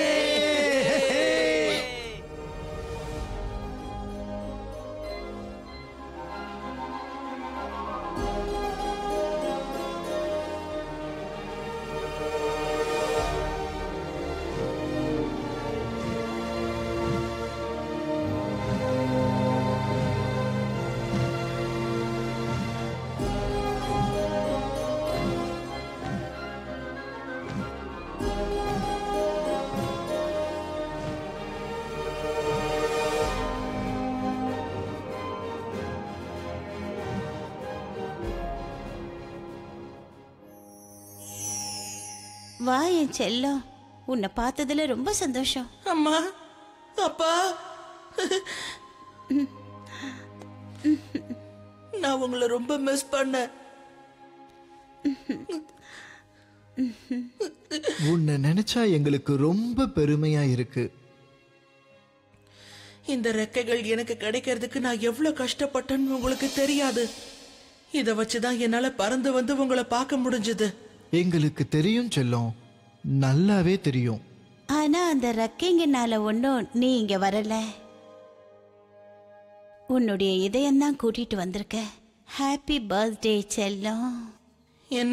வா என் செல்லம் உன்னை பார்த்ததுல ரொம்ப சந்தோஷம் அம்மா அப்பா நான் உங்களை ரொம்ப மிஸ் பண்ணேன் உன்னை நினைச்சா எங்களுக்கு ரொம்ப பெருமையா இருக்கு இந்த ரெக்கைகள் எனக்கு கிடைக்கிறதுக்கு நான் எவ்வளவு கஷ்டப்பட்டேன்னு உங்களுக்கு தெரியாது இத வச்சுதான் என்னால பறந்து வந்து உங்களை பார்க்க முடிஞ்சது எங்களுக்கு தெரியும் செல்லம் நல்லாவே தெரியும் ஆனா அந்த ரக்கைங்கனால ஒன்றும் நீ இங்க வரல உன்னுடைய இதயம்தான் கூட்டிட்டு வந்திருக்க ஹாப்பி பர்த்டே செல்லம் என்ன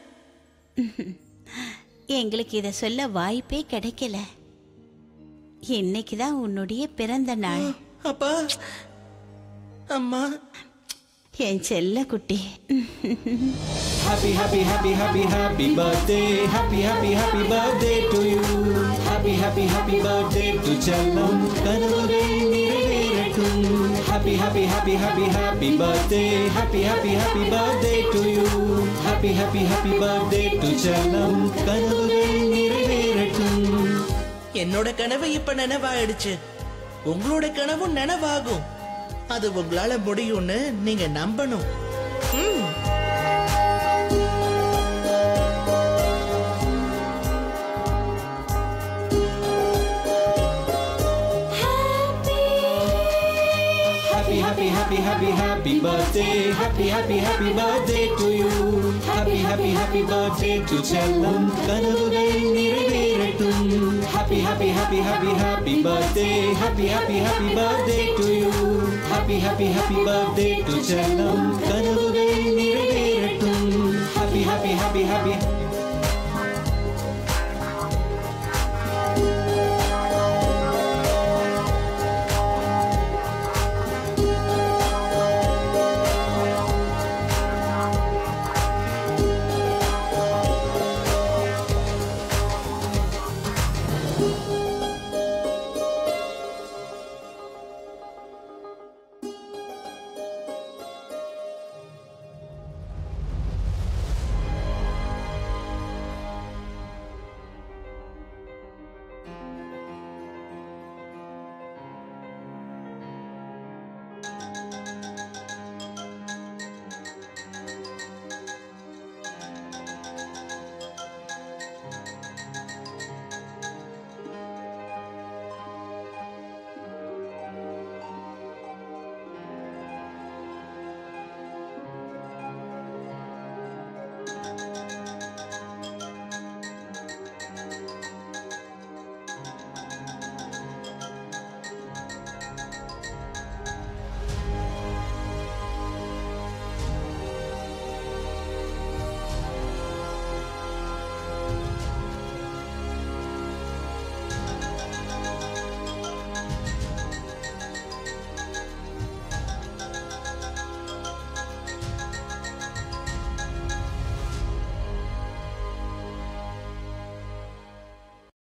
எங்களுக்கு இத சொல்ல வாய்ப்பே கிடைக்கல இன்னைக்கு தான் உன்னுடைய பிறந்த நாள் அப்பா அம்மா என் செல்ல குட்டி Happy, happy, happy, happy, happy birthday. Happy, happy, happy birthday to you. Happy, happy, happy birthday to Challam. கனவுகள் நிறைவேறட்டும். Happy, happy, happy, happy, happy birthday. Happy, happy, happy birthday to you. Happy, happy, happy birthday to Challam. கனவுகள் நிறைவேறட்டும். என்னோட கனவு இப்ப நினைவாயிடுச்சு உங்களோட கனவும் நினைவாகும் அது உங்களால முடியும்னு நீங்க நம்பணும் ம். Happy, happy, happy, happy, happy birthday. Happy, happy, happy birthday to you. Happy, happy, happy birthday to Challam. கனவுகள் நிறைவேறட்டும். Happy, happy, happy, happy, happy birthday. Happy, happy, happy birthday to you. Happy, happy, happy birthday to Challam. கனவுகள் நிறைவேறட்டும். Happy, happy, happy, happy